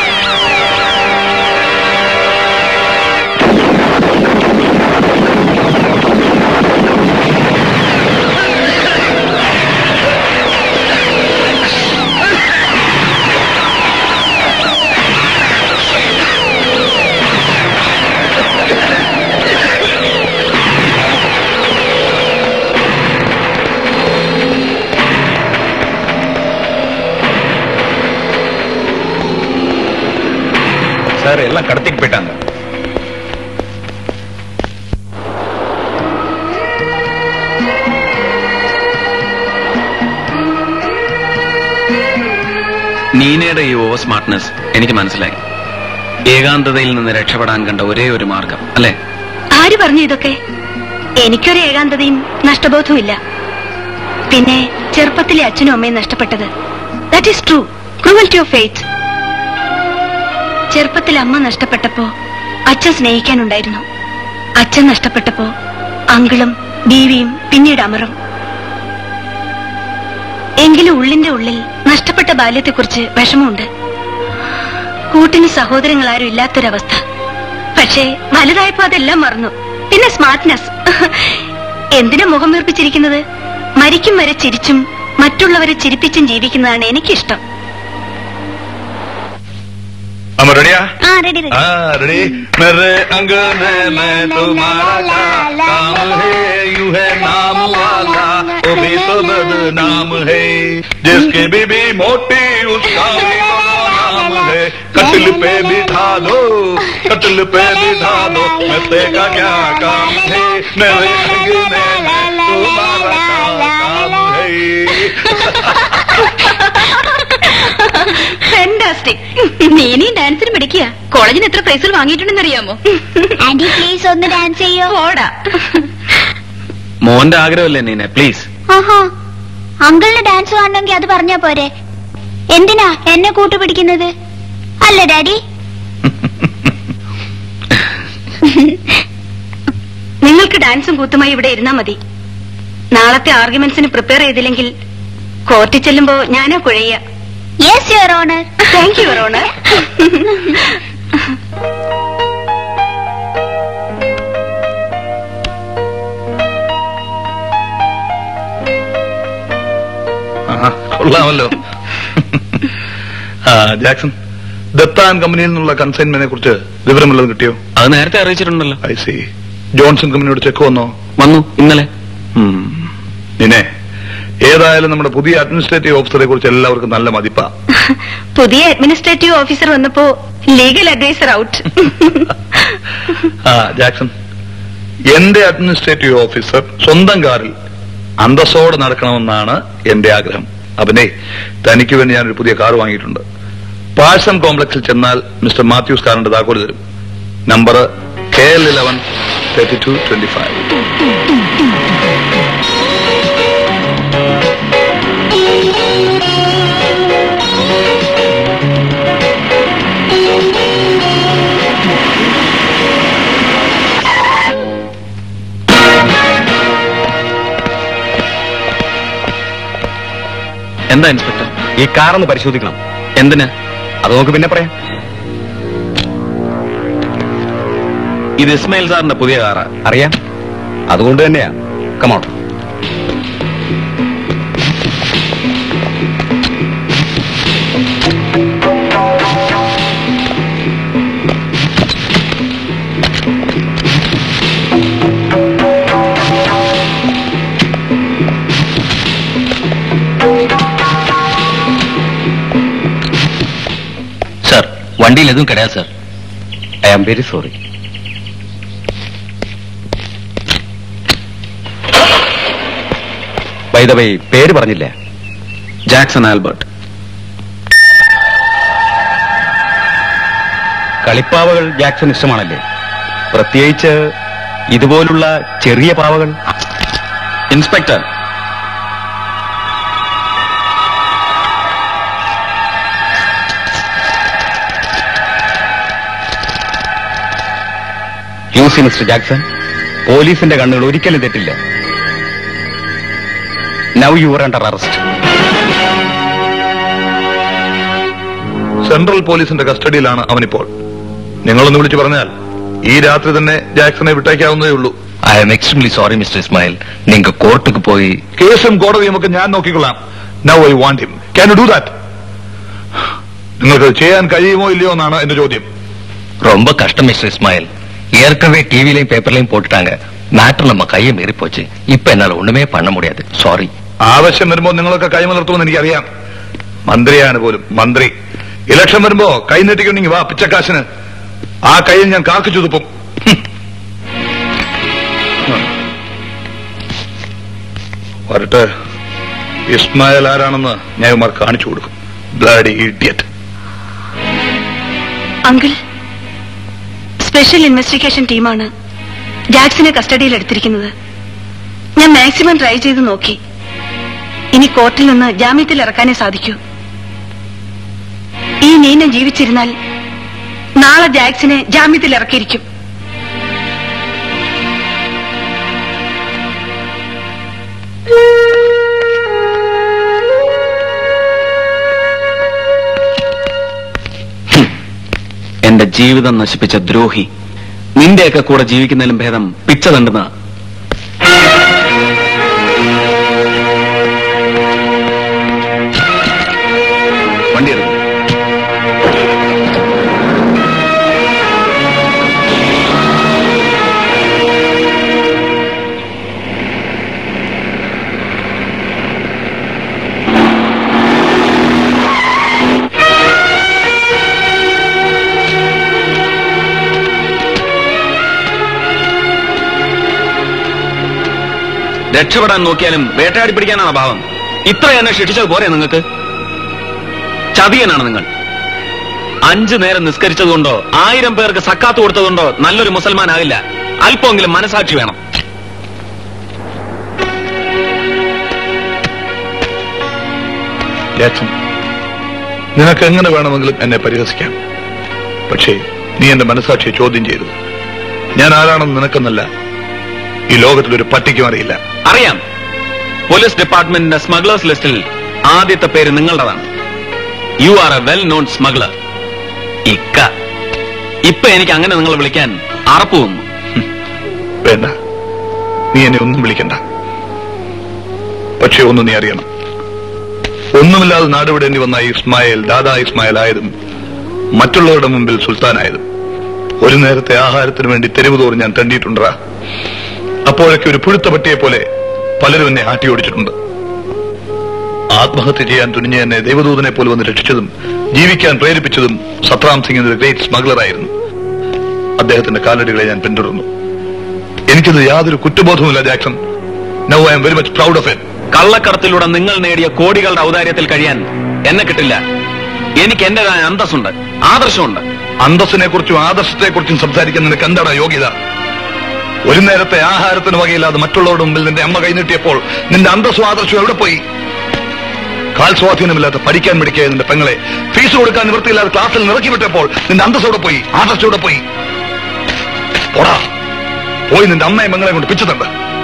சார் எல்லாம் கடத்திட்டு போயிட்டாங்க നീനയുടെ ഈ ഓവർ സ്മാർട്ട്നെസ് എനിക്ക് മനസ്സിലായി ഏകാന്തതയിൽ നിന്ന് രക്ഷപ്പെടാൻ കണ്ട ഒരേ ഒരു മാർഗം അല്ലേ ആര് പറഞ്ഞു ഇതൊക്കെ എനിക്കൊരു ഏകാന്തതയും നഷ്ടബോധവും ഇല്ല പിന്നെ ചെറുപ്പത്തിലെ അച്ഛനും അമ്മയും നഷ്ടപ്പെട്ടത് that is true cruelty of faith ചെറുപ്പത്തിൽ അമ്മ നഷ്ടപ്പെട്ടപ്പോ അച്ഛൻ സ്നേഹിക്കാനുണ്ടായിരുന്നു അച്ഛൻ നഷ്ടപ്പെട്ടപ്പോ അങ്കിളും ബീവിയും പിന്നീട് അമറും എങ്കിലും ഉള്ളിന്റെ ഉള്ളിൽ നഷ്ടപ്പെട്ട ബാല്യത്തെക്കുറിച്ച് വിഷമമുണ്ട് കൂട്ടിന് സഹോദരങ്ങളാരും ഇല്ലാത്തൊരവസ്ഥ പക്ഷേ വലുതായപ്പോ അതെല്ലാം മറന്നു പിന്നെ സ്മാർട്ട്നെസ് എന്തിനാ മുഖം വീർപ്പിച്ചിരിക്കുന്നത് മരിക്കും വരെ ചിരിച്ചും മറ്റുള്ളവരെ ചിരിപ്പിച്ചും ജീവിക്കുന്നതാണ് എനിക്കിഷ്ടം അമ്മ റെഡിയാ ആ റെഡി റെഡി हाँ रेडी मेरे अंगने में तुम्हारा क्या काम है यू है नाम वाला वो भी तो बदनाम है जिसकी बीबी मोटी उसका भी नाम है कटल पे बिठा दो कटल पे बिठा दो मेरे का क्या काम है मेरे अंगने में तुम्हारा क्या काम है ഫാന്റാസ്റ്റിക് നീനയും ഡാൻസിന് പഠിക്കുക കോളേജിന് എത്ര പ്രൈസുകൾ വാങ്ങിയിട്ടുണ്ടെന്ന് അറിയാമോ ആന്റി പ്ലീസ് ഒന്ന് ഡാൻസ് ചെയ്യോ ഓടാ മോന്റെ ആഗ്രഹമല്ലേ നീനെ പ്ലീസ് ആഹാ അങ്കിളിന് ഡാൻസ് കാണണമെങ്കിൽ അത് പറഞ്ഞാ പോരെ എന്തിനാ എന്നെ കൂട്ടുപിടിക്കുന്നത് അല്ല ഡാഡി നിങ്ങൾക്ക് ഡാൻസും കൂത്തുമായി ഇവിടെ ഇരുന്നാ മതി നാളത്തെ ആർഗ്യുമെന്റ്സിന് പ്രിപ്പയർ ചെയ്തില്ലെങ്കിൽ കോർട്ടിൽ ചെല്ലുമ്പോ ഞാനാ കുഴയ്യ yes your honour thank you honour ആഹാ, കൊള്ളാമല്ലോ ആ ജാക്സൺ ദത്താൻ കമ്പനിയിൽ നിന്നുള്ള കൺസൈൻമെന്റിനെ കുറിച്ച് വിവരമുള്ളത് കിട്ടിയോ അത് നേരത്തെ അറിയിച്ചിട്ടുണ്ടല്ലോ ഐ സി ജോൺസൺ കമ്പനിയോട് ചെക്ക് വന്നോ വന്നു ഇന്നലെ നിന്നെ ഏതായാലും നമ്മുടെ പുതിയ അഡ്മിനിസ്ട്രേറ്റീവ് ഓഫീസറെ കുറിച്ച് എല്ലാവർക്കും നല്ല മതിപ്പാ പുതിയ അഡ്മിനിസ്ട്രേറ്റീവ് ഓഫീസർ വന്നപ്പോ ലീഗൽ അഡ്വൈസർ ഔട്ട് ആ ജാക്സൺ എന്റെ അഡ്മിനിസ്ട്രേറ്റീവ് ഓഫീസർ സ്വന്തം കാറിൽ അന്തസ്സോടെ നടക്കണമെന്നാണ് എന്റെ ആഗ്രഹം അവനെ തനിക്ക് വേണ്ടി ഞാനൊരു പുതിയ കാർ വാങ്ങിയിട്ടുണ്ട് പാഴ്സൺ കോംപ്ലക്സിൽ ചെന്നാൽ മിസ്റ്റർ മാത്യൂസ് കാറിന്റെ താക്കോല് തരും number K L eleven thirty two twenty five എന്താ ഇൻസ്പെക്ടർ ഈ കാറൊന്ന് പരിശോധിക്കണം എന്തിന് അത് നമുക്ക് പിന്നെ പറയാം ഇത് ഇസ്മായിൽ സാറിന്റെ പുതിയ കാറാ അറിയാം അതുകൊണ്ട് തന്നെയാ കമോൺ சார் வண்டியில் எதுவும் கிடையாது sir I am very sorry by the way പേര് പറഞ്ഞില്ല ജാക്സൺ ആൽബർട്ട് കളിപ്പാവകൾ ജാക്സൺ ഇഷ്ടമാണല്ലേ പ്രത്യേകിച്ച് ഇതുപോലുള്ള ചെറിയ പാവകൾ ഇൻസ്പെക്ടർ യൂസി മിസ്റ്റർ ജാക്സൺ പോലീസിന്റെ കണ്ണുകൾ ഒരിക്കലും തെറ്റില്ല now you are under arrest central പോലീസിന്റെ കസ്റ്റഡിയിലാണ് അവനിപ്പോൾ നിങ്ങളൊന്ന് വിളിച്ചു പറഞ്ഞാൽ ഈ രാത്രി തന്നെ ജാക്സനെ വിട്ടേക്കാവുന്നതേ ഉള്ളൂ I'm extremely sorry mister Ismail നിങ്ങൾ കോർട്ടുക്ക് പോയി കേസും കോടതിയും ഒക്കെ ഞാൻ നോക്കിക്കൊള്ളാം now I want him can you do that നിങ്ങൾക്ക് ചെയ്യാൻ കഴിയുമോ ഇല്ലയോ എന്നാണ് എന്റെ ചോദ്യം ரொம்ப கஷ்டம் மிஸ்டர் இஸ்மாயில் ஏற்கனவே டிவிலையும் பேப்பர்லையும் போட்டுட்டாங்க மேட்டர் நம்ம கையை மீறி போச்சு இப்ப என்னால ஒண்ணுமே பண்ண முடியாது சாரி ആവശ്യം വരുമ്പോ നിങ്ങളൊക്കെ കൈമലർത്തുമെന്ന് എനിക്കറിയാം മന്ത്രിയാണ് പോലും മന്ത്രി ഇലക്ഷൻ വരുമ്പോ കൈ നീട്ടിക്കൊണ്ടെങ്കിൽ വാ പിച്ചക്കാശിന് ആ കൈയിൽ ഞാൻ കാക്കു ചുതുപ്പും ഹും. വരട്ടെ ഇസ്മായിൽ ആരാണെന്ന് ഞാൻ ഇവന്മാർ കാണിച്ചു കൊടുക്കും bloody idiot uncle special investigation ടീമാണ് ജാക്സിനെ കസ്റ്റഡിയിൽ എടുത്തിരിക്കുന്നത് ഞാൻ മാക്സിമം ട്രൈ ചെയ്ത് നോക്കി ഇനി കോർട്ടിൽ നിന്ന് ജാമ്യത്തിൽ ഇറക്കാനേ സാധിക്കൂ ഈ നീന ജീവിച്ചിരുന്നാൽ നാളെ ജാക്സിനെ ജാമ്യത്തിൽ ഇറക്കിയിരിക്കും എന്റെ ജീവിതം നശിപ്പിച്ച ദ്രോഹി നിന്റെയൊക്കെ കൂടെ ജീവിക്കുന്നതിലും ഭേദം പിച്ച തണ്ടുന്ന വണ്ടി എടുക്കും രക്ഷപ്പെടാൻ നോക്കിയാലും വേട്ടയാടി പിടിക്കാനാണ് ഭാവം ഇത്ര എന്നെ ശിക്ഷിച്ചത് പോരെ നിങ്ങൾക്ക് ചതിയനാണ് നിങ്ങൾ അഞ്ചു നേരം നിസ്കരിച്ചതുകൊണ്ടോ ആയിരം പേർക്ക് സക്കാത്ത് കൊടുത്തതുകൊണ്ടോ നല്ലൊരു മുസൽമാനാകില്ല അല്പമെങ്കിലും മനസാക്ഷി വേണം ജാക്സൺ നിനക്ക് എങ്ങനെ വേണമെങ്കിലും എന്നെ പരിഹസിക്കാം പക്ഷേ നീ എന്റെ മനസാക്ഷിയെ ചോദ്യം ചെയ്തു ഞാൻ ആരാണെന്ന് നിനക്കെന്നല്ല ഈ ലോകത്തിലൊരു പട്ടിക്കും അറിയില്ല അറിയാം പോലീസ് ഡിപ്പാർട്ട്മെന്റിന്റെ സ്മഗ്ലേഴ്സ് ലിസ്റ്റിൽ ആദ്യത്തെ പേര് നിങ്ങളുടേതാണ് you are a well known smuggler ഇക്ക ഇപ്പൊ എനിക്ക് അങ്ങനെ നിങ്ങൾ വിളിക്കാൻ അറപ്പ് വന്നു വേണ്ട നീ എന്നെ ഒന്നും വിളിക്കണ്ട പക്ഷെ ഒന്ന് നീ അറിയണം ഒന്നുമില്ലാതെ നാടുവിടേണ്ടി വന്ന ഇസ്മായിൽ ദാദാ ഇസ്മായിൽ ആയതും മറ്റുള്ളവരുടെ മുമ്പിൽ സുൽത്താനായതും ഒരു നേരത്തെ ആഹാരത്തിന് വേണ്ടി തെരുവ് തോറും ഞാൻ തണ്ടിയിട്ടുണ്ടാ അപ്പോഴൊക്കെ ഒരു പുഴുത്ത പട്ടിയെ പോലെ പലരും എന്നെ ആട്ടി ഓടിച്ചിട്ടുണ്ട് ആത്മഹത്യ ചെയ്യാൻ തുനിഞ്ഞ എന്നെ ദൈവദൂതനെ പോലെ വന്ന് രക്ഷിച്ചതും ജീവിക്കാൻ പ്രേരിപ്പിച്ചതും സത്രാം സിംഗ് എന്നൊരു ഗ്രേറ്റ് സ്മഗ്ലർ ആയിരുന്നു അദ്ദേഹത്തിന്റെ കാലടികളെ ഞാൻ പിന്തുടർന്നു എനിക്കത് യാതൊരു കുറ്റബോധവുമില്ല Jackson now I'm very much proud of it കള്ളക്കടത്തിലൂടെ നിങ്ങൾ നേടിയ കോടികളുടെ ഔദാര്യത്തിൽ കഴിയാൻ എന്നെ കിട്ടില്ല എനിക്ക് എന്റേതായ അന്തസ്സുണ്ട് ആദർശമുണ്ട് അന്തസ്സിനെ കുറിച്ചും ആദർശത്തെ കുറിച്ചും സംസാരിക്കാൻ നിനക്ക് എന്താണ് യോഗ്യത ഒരു നേരത്തെ ആഹാരത്തിന് വകയില്ലാതെ മറ്റുള്ളവരുടെ മുമ്പിൽ നിന്റെ അമ്മ കൈനീട്ടിയപ്പോൾ നിന്റെ അന്തസ്സും ആദർശവും എവിടെ പോയി കാൽ സ്വാധീനമില്ലാത്ത പഠിക്കാൻ മിടിക്കുക നിന്റെ പെങ്ങളെ ഫീസ് കൊടുക്കാൻ നിവൃത്തിയില്ലാതെ ക്ലാസ്സിൽ നിറക്കി വിട്ടപ്പോൾ നിന്റെ അന്തസ് എവിടെ പോയി ആദർശം എവിടെ പോയി പോടാ പോയി നിന്റെ അമ്മയും പെങ്ങളെ കൊണ്ട് പിച്ചുതണ്ട്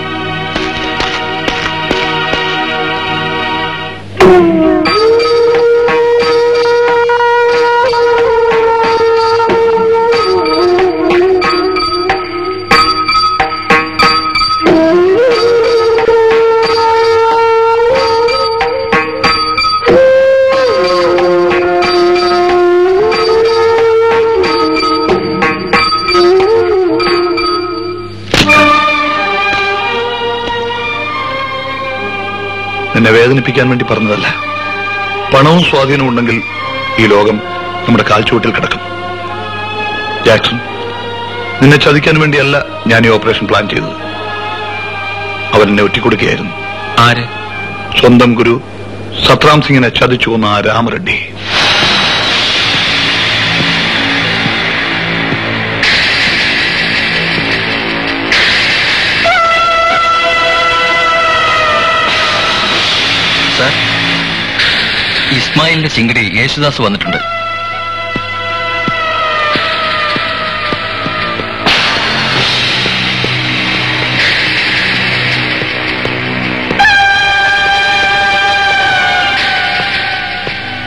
നിന്നെ വേദനിപ്പിക്കാൻ വേണ്ടി പറഞ്ഞതല്ല പണവും സ്വാധീനവും ഉണ്ടെങ്കിൽ ഈ ലോകം നമ്മുടെ കാൽച്ചുവട്ടിൽ കിടക്കും ജാക്സൺ നിന്നെ ചതിക്കാൻ വേണ്ടിയല്ല ഞാൻ ഈ ഓപ്പറേഷൻ പ്ലാൻ ചെയ്തത് അവൻ എന്നെ ഒറ്റിക്കൊടുക്കുകയായിരുന്നു ആര് സ്വന്തം ഗുരു സത്രാം സിംഗിനെ ചതിച്ചു കൊന്ന ആ രാമറെഡ്ഡി സാർ ഇസ്മായിലിന്റെ ചിങ്കടി യേശുദാസ് വന്നിട്ടുണ്ട്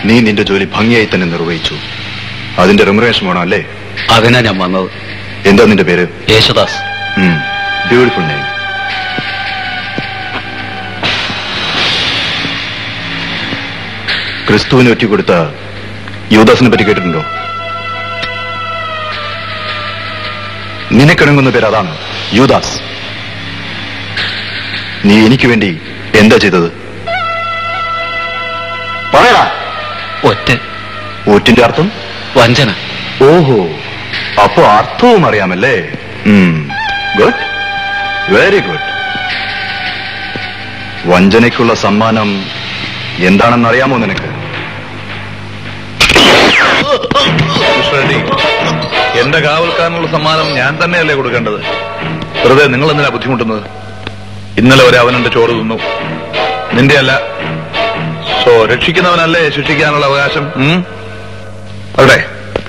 നീ നിന്റെ ജോലി ഭംഗിയായി തന്നെ നിർവഹിച്ചു അതിന്റെ റെമുറേഷൻ വേണം അല്ലേ അതിനാ ഞാൻ വന്നത് എന്താ നിന്റെ പേര് യേശുദാസ് ബ്യൂട്ടിഫുൾ നെയിം ക്രിസ്തുവിന് ഒറ്റിക്കൊടുത്ത യുവദാസിനെ പറ്റി കേട്ടിട്ടുണ്ടോ നിനക്കിണങ്ങുന്ന പേര് അതാണ് യുദാസ് നീ എനിക്ക് വേണ്ടി എന്താ ചെയ്തത് പറയടാ ഒറ്റ ഒറ്റിന്റെ അർത്ഥം വഞ്ചന ഓഹോ അപ്പോ അർത്ഥവും അറിയാമല്ലേ ഗുഡ് വെരി ഗുഡ് വഞ്ചനയ്ക്കുള്ള സമ്മാനം എന്താണെന്ന് അറിയാമോ നിനക്ക് റെഡ്ഡി എന്റെ കാവൽക്കാരനുള്ള സമ്മാനം ഞാൻ തന്നെയല്ലേ കൊടുക്കേണ്ടത് വെറുതെ നിങ്ങൾ എന്തിനാ ബുദ്ധിമുട്ടുന്നത് ഇന്നലെ വരെ അവൻ എന്റെ ചോറ് തിന്നു നിന്റെ അല്ല സോ രക്ഷിക്കുന്നവനല്ലേ ശിക്ഷിക്കാനുള്ള അവകാശം ഉം? അവിടെ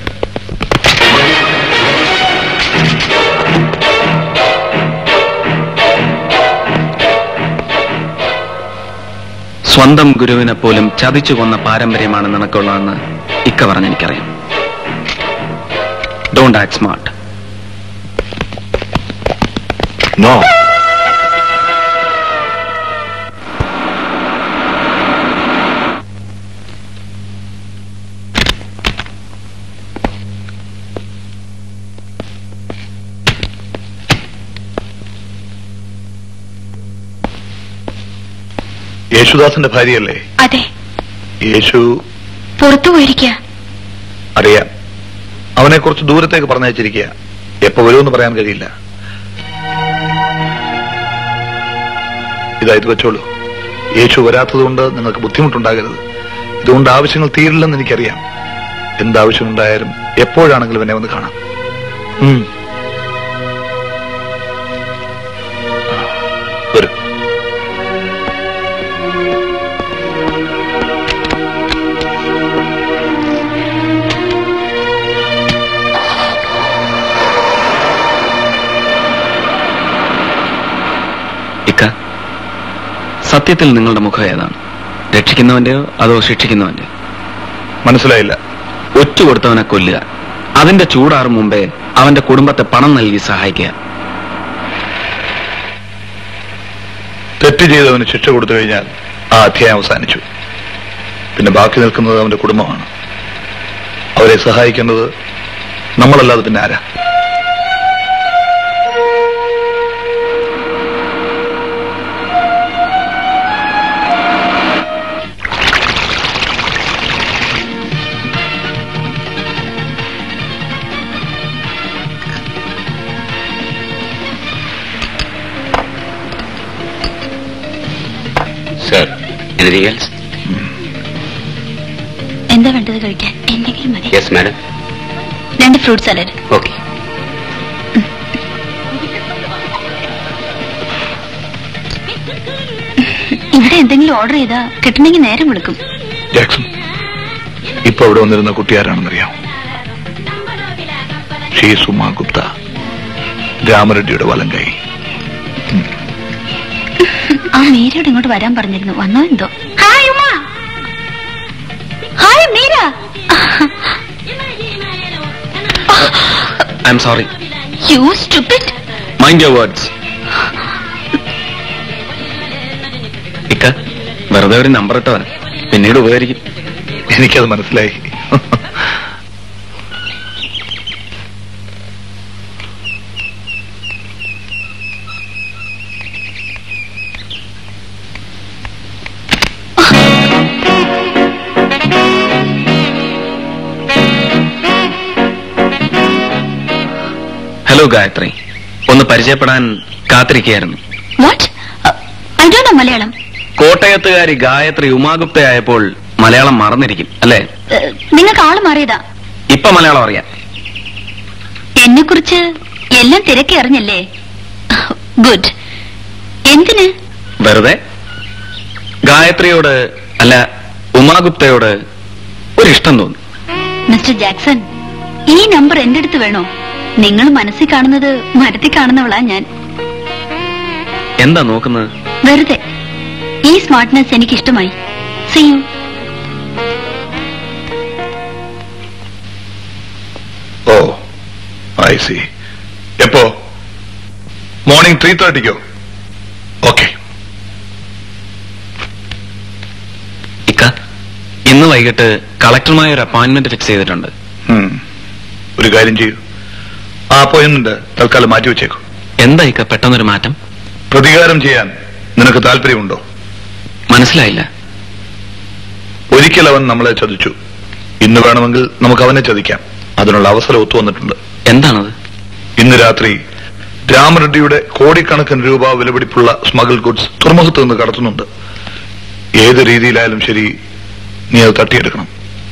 സ്വന്തം ഗുരുവിനെ പോലും ചതിച്ചു കൊന്ന പാരമ്പര്യമാണ് നിനക്കുള്ളതെന്ന് ഇക്ക പറഞ്ഞ് എനിക്കറിയാം ഡോണ്ട് ആക്ട് സ്മാർട്ട് നോ യേശുദാസിന്റെ ഭാര്യയല്ലേ അതെ യേശു പുറത്തു പോയിരിക്കുക അറിയാം അവനെ കുറച്ച് ദൂരത്തേക്ക് പറഞ്ഞയച്ചിരിക്കുക എപ്പോ വരുമെന്ന് പറയാൻ കഴിയില്ല ഇതാ ഇത് വെച്ചോളൂ യേശു വരാത്തതുകൊണ്ട് നിങ്ങൾക്ക് ബുദ്ധിമുട്ടുണ്ടാകരുത് ഇതുകൊണ്ട് ആവശ്യങ്ങൾ തീരില്ലെന്ന് എനിക്കറിയാം എന്താവശ്യമുണ്ടായാലും എപ്പോഴാണെങ്കിലും എന്നെ ഒന്ന് കാണാം ഉം. വരൂ ഇക്ക സത്യത്തിൽ നിങ്ങളുടെ മുഖം ഏതാണ് രക്ഷിക്കുന്നവന്റെയോ അതോ ശിക്ഷിക്കുന്നവന്റെയോ മനസ്സിലായില്ല ഒറ്റ കൊടുത്തവനെ കൊല്ലുക അതിന്റെ ചൂടാറും മുമ്പേ അവന്റെ കുടുംബത്തെ പണം നൽകി സഹായിക്കുക തെറ്റ് ചെയ്തവന് ശിക്ഷ കൊടുത്തു കഴിഞ്ഞാൽ ആ അധ്യായം അവസാനിച്ചു പിന്നെ ബാക്കി നിൽക്കുന്നത് അവന്റെ കുടുംബമാണ് അവരെ സഹായിക്കേണ്ടത് നമ്മളല്ലാതെ പിന്നെ ആരാ സർ എനിത്തിങ് എൽസ് എന്താ വേണ്ടത് കഴിക്കാൻ എന്തെങ്കിലും മതി യെസ് മാഡം രണ്ട് ഫ്രൂട്ട് സാലഡ് ഓക്കെ ഇവിടെ എന്തെങ്കിലും ഓർഡർ ചെയ്താ കിട്ടണമെങ്കിൽ നേരം വിളിക്കും ജാക്സൺ ഇപ്പൊ അവിടെ വന്നിരുന്ന കുട്ടി ആരാണെന്നറിയാം ഷീ സുമ ഗുപ്ത രാമറെഡ്ഡിയുടെ വലം കൈ ആ മീരയോട് ഇങ്ങോട്ട് വരാൻ പറഞ്ഞിരുന്നു വന്നോ എന്തോ hi Uma hi Meera I'm sorry you stupid mind your words ഇക്ക വെറുതെ ഒരു നമ്പർ ഇട്ടവൻ പിന്നീട് ഉപകരിക്കും എനിക്കത് മനസ്സിലായി ഹലോ ഗായത്രി ഒന്ന് പരിചയപ്പെടാൻ കാത്തിരിക്കുകയായിരുന്നു what I do know Malayalam കോട്ടയത്തുകാരി ഗായത്രി ഉമാഗുപ്തയായപ്പോൾ മലയാളം മറന്നിരിക്കും അല്ലേ നിങ്ങൾക്ക് ആള് മാറിയതാ ഇപ്പൊ മലയാളം അറിയാം എന്നെ കുറിച്ച് എല്ലാം തിരക്കി അറിഞ്ഞല്ലേ ഗുഡ് എന്തിന് വെറുതെ ഗായത്രിയോട് അല്ല ഉമാഗുപ്തയോട് ഒരു ഇഷ്ടം തോന്നി മിസ്റ്റർ ജാക്സൺ ഈ നമ്പർ എന്റെ അടുത്ത് വേണോ നിങ്ങൾ മനസ്സിൽ കാണുന്നത് മരത്തിൽ കാണുന്നവളാ ഞാൻ എന്താ നോക്കുന്നത് വെറുതെ ഈ സ്മാർട്ട്നെസ് എനിക്ക് ഇഷ്ടമായി സി യു ഐ സി എപ്പോ മോർണിംഗ് ത്രീ തേർട്ടിക്കോ ഓക്കെ ഇക്ക ഇന്ന് വൈകിട്ട് കളക്ടറുമായി ഒരു അപ്പോയിന്റ്മെന്റ് ഫിക്സ് ചെയ്തിട്ടുണ്ട് ഒരു കാര്യം ചെയ്യൂ ആ അപ്പോയിന്റ്മെന്റ് തൽക്കാലം മാറ്റിവെച്ചേക്കൂ എന്താ ഇക്ക പെട്ടെന്നൊരു മാറ്റം പ്രതികാരം ചെയ്യാൻ നിനക്ക് താല്പര്യമുണ്ടോ മനസ്സിലായില്ല ഒരിക്കൽ അവൻ നമ്മളെ ചതിച്ചു ഇന്ന് വേണമെങ്കിൽ നമുക്ക് അവനെ ചതിക്കാം അതിനുള്ള അവസരം ഒത്തു വന്നിട്ടുണ്ട് എന്താണത് ഇന്ന് രാത്രി രാമറെഡ്ഡിയുടെ കോടിക്കണക്കിന് രൂപ വിലപിടിപ്പുള്ള സ്മഗിൾ ഗുഡ്സ് തുറമുഖത്ത് നിന്ന് കടത്തുന്നുണ്ട് ഏത് രീതിയിലായാലും ശരി നീ അത് തട്ടിയെടുക്കണം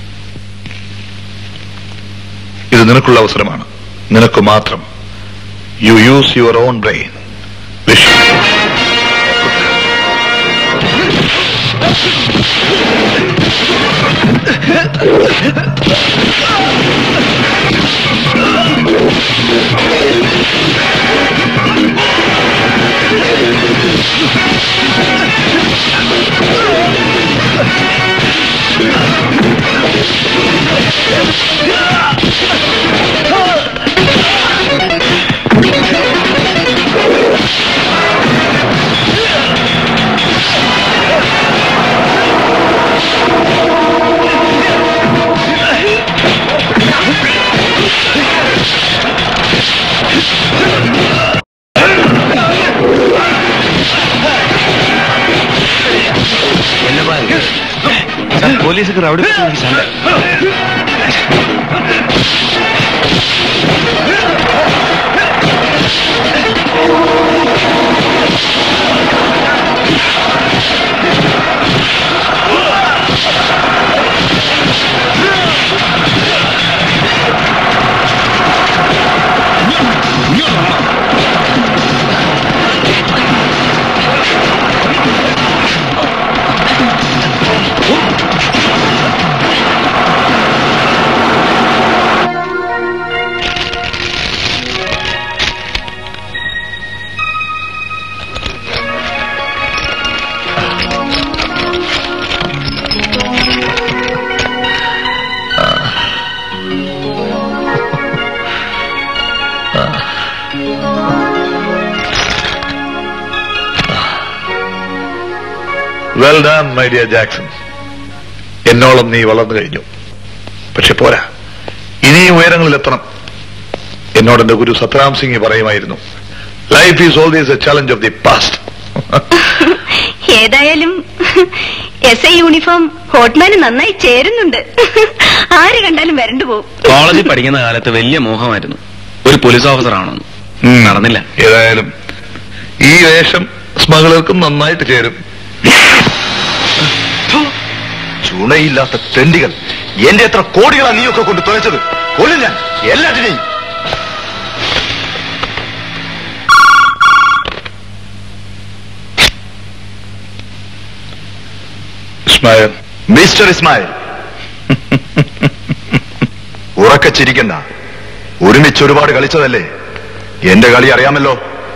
ഇത് നിനക്കുള്ള അവസരമാണ് നിനക്ക് മാത്രം you use your own brain wish போலீஸுக்கு ரவுடி சண்டை well done my dear Jackson എന്നോളം നീ വളർന്നു കഴിഞ്ഞു പക്ഷെ പോരാ ഇനിയും ഉയരങ്ങളിൽ എത്തണം എന്നോട് എന്റെ ഗുരു സത്രാം സിംഗ് പറയുമായിരുന്നു life is always a challenge of the past ഏതായാലും എസ് ഐ യൂണിഫോം ഹോട്ട്മാന് നന്നായി ചേരുന്നുണ്ട് ആര് കണ്ടാലും വരണ്ടു പോവും കോളേജിൽ പഠിക്കുന്ന കാലത്ത് വലിയ മോഹമായിരുന്നു ഒരു പോലീസ് ഓഫീസർ ആവണമെന്ന് നടന്നില്ല ഏതായാലും ഈ വേഷം സ്മഗളർക്കും നന്നായിട്ട് ചേരും ചുണയില്ലാത്ത തെണ്ടികൾ എന്റെ എത്ര കോടികളാ നീയൊക്കെ കൊണ്ട് തുലച്ചത് കൊല്ലും ഞാൻ എല്ലാറ്റിനെയും ഇസ്മായിൽ മിസ്റ്റർ ഇസ്മായിൽ ഉറക്കെ ചിരിക്കണ്ട ഒരുമിച്ച് ഒരുപാട് കളിച്ചതല്ലേ എന്റെ കളി അറിയാമല്ലോ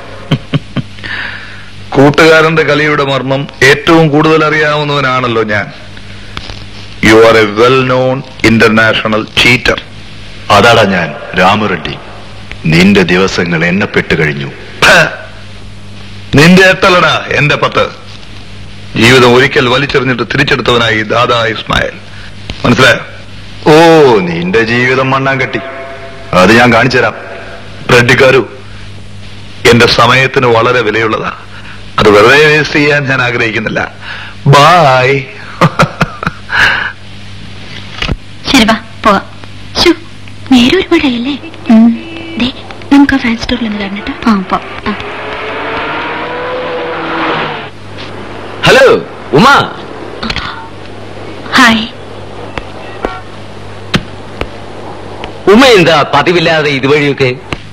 കൂട്ടുകാരന്റെ കളിയുടെ മർമ്മം ഏറ്റവും കൂടുതൽ അറിയാവുന്നവനാണല്ലോ ഞാൻ you are a well known international cheater അതാടാ ഞാൻ രാമറെഡ്ഡി നിന്റെ ദിവസങ്ങൾ എണ്ണപ്പെട്ട് കഴിഞ്ഞു നിന്റെ എട്ടലടാ എന്റെ പത്ത് ജീവിതം ഒരിക്കൽ വലിച്ചെറിഞ്ഞിട്ട് തിരിച്ചെടുത്തവനായി ദാദാ ഇസ്മായിൽ മനസ്സിലായോ ഓ നിന്റെ ജീവിതം മണ്ണാൻ കെട്ടി അത് ഞാൻ കാണിച്ചു തരാം റെഡ്ഡിക്കാരു എന്റെ സമയത്തിന് വളരെ വിലയുള്ളതാ അത് വെറുതെ വേസ്റ്റ് ചെയ്യാൻ ഞാൻ ആഗ്രഹിക്കുന്നില്ല ബായ് ശരി വാ പോവാം ശോ, നേരെ ഒരുപാടായല്ലേ ദേ നമുക്ക് ആ ഫാൻ സ്റ്റോറിൽ ഒന്ന് കാണട്ടോ ആ പോ ആ. ഹലോ ഉമ ഹായ് ഉമ എന്താ പതിവില്ലാതെ ഇതുവഴിയൊക്കെ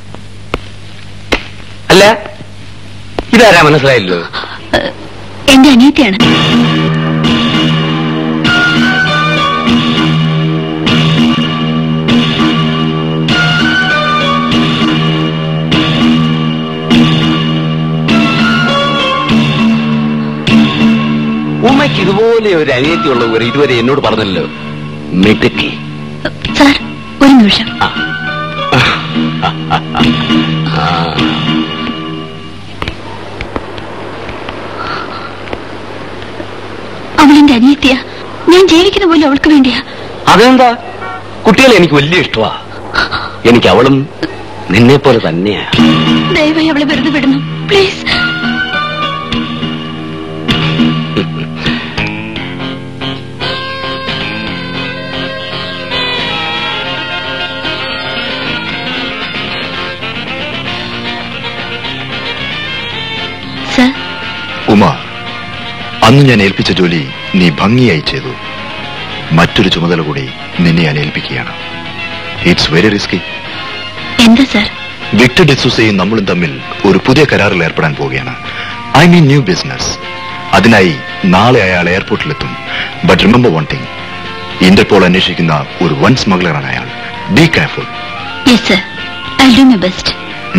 അല്ല ഇതാരാ മനസ്സിലായില്ലോ ഏഹ്, എന്റെ അനിയത്തിയാണ് ഉമ്മയ്ക്ക് ഇതുപോലെ ഒരു അനിയത്തിയുള്ള ഒരു ഇതുവരെ എന്നോട് പറഞ്ഞല്ലോ മിടുക്കി സാർ ഒരു നിമിഷം ആ അവളെന്റെ അനിയത്തിയ ഞാൻ ജീവിക്കുന്ന പോലെ അവൾക്ക് വേണ്ടിയാ അതെന്താ കുട്ടികളെ എനിക്ക് വലിയ ഇഷ്ടമാ എനിക്ക് അവളും നിന്നെ പോലെ തന്നെയാ ദയവായി അവളെ വെറുതെ വിടുന്നു പ്ലീസ് സർ ഉമ അന്ന് ഞാൻ ഏൽപ്പിച്ച ജോലി നീ ഭംഗിയായി ചെയ്തു മറ്റൊരു ചുമതല കൂടി നിന്നെ ഞാൻ ഏൽപ്പിക്കുകയാണ് ഇറ്റ്സ് വെരി റിസ്കി എന്താ സർ വിക്ടർ ഡിസൂസയും നമ്മളും തമ്മിൽ ഒരു പുതിയ കരാറിൽ ഏർപ്പെടാൻ പോവുകയാണ് ഐ മീൻ ന്യൂ ബിസിനസ് അതിനായി നാളെ അയാൾ എയർപോർട്ടിലെത്തും but remember one thing Interpol അന്വേഷിക്കുന്ന ഒരു വൻ സ്മഗ്ലറാണ് അയാൾ be careful yes sir I do my best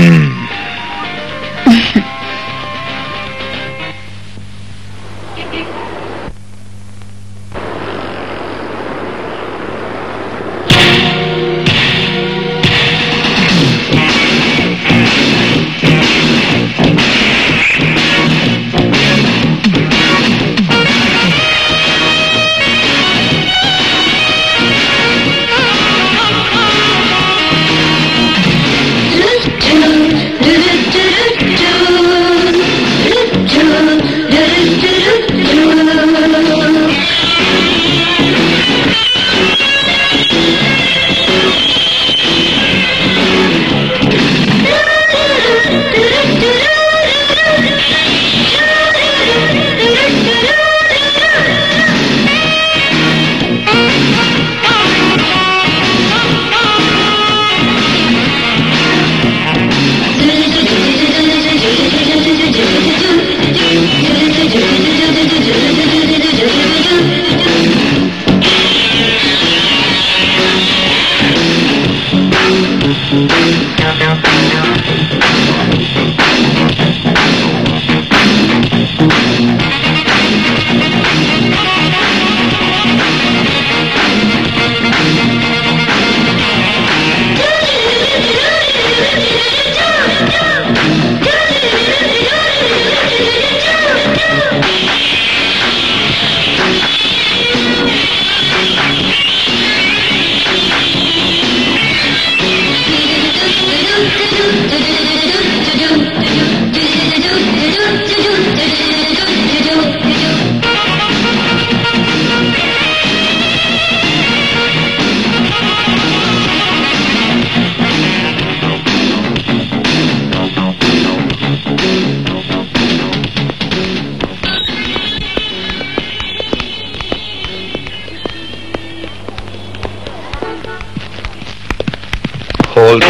Hold.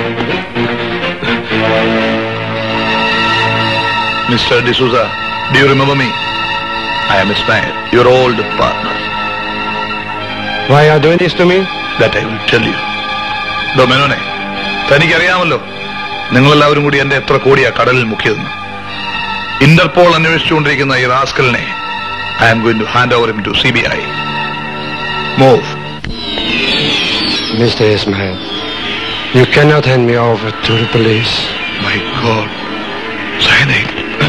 Mr. D'Souza, do you remember me? I am Ismail, your old partner. Why are you doing this to me? That I will tell you. ഡൊമിനോനെ തനിക്കറിയാമല്ലോ നിങ്ങളെല്ലാവരും കൂടി എന്റെ എത്ര കോടിയാ കടലിൽ മുക്കിയതെന്ന് Interpol അന്വേഷിച്ചുകൊണ്ടിരിക്കുന്ന ഈ റാസ്കലിനെ I am going to hand over to C B I move Mr. Ismail, you cannot hand me over to the police. My God. Sainik.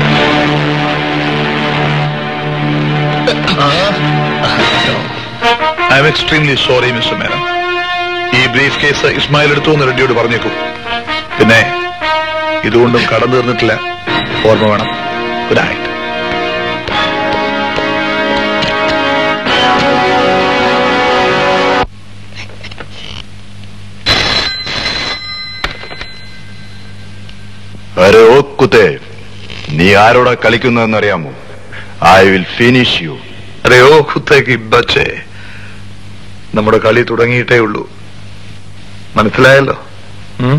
I'm extremely sorry mister Menon ഈ ബ്രീഫ് കേസ് ഇസ്മായിൽ എടുത്തു എന്ന് റെഡ്ഡിയോട് പറഞ്ഞേക്കൂ പിന്നെ ഇതുകൊണ്ടും കടം തീർന്നിട്ടില്ല ഓർമ്മ വേണം good night അരെ ഓ കുത്തേ നീ ആരോടാ കളിക്കുന്നതെന്നറിയാമോ ഐ വിൽ ഫിനിഷ് യു അരെ ഓ കുത്തേക്ക് ബച്ചേ നമ്മുടെ കളി തുടങ്ങിയിട്ടേ ഉള്ളൂ മനസ്സിലായല്ലോ ഉം?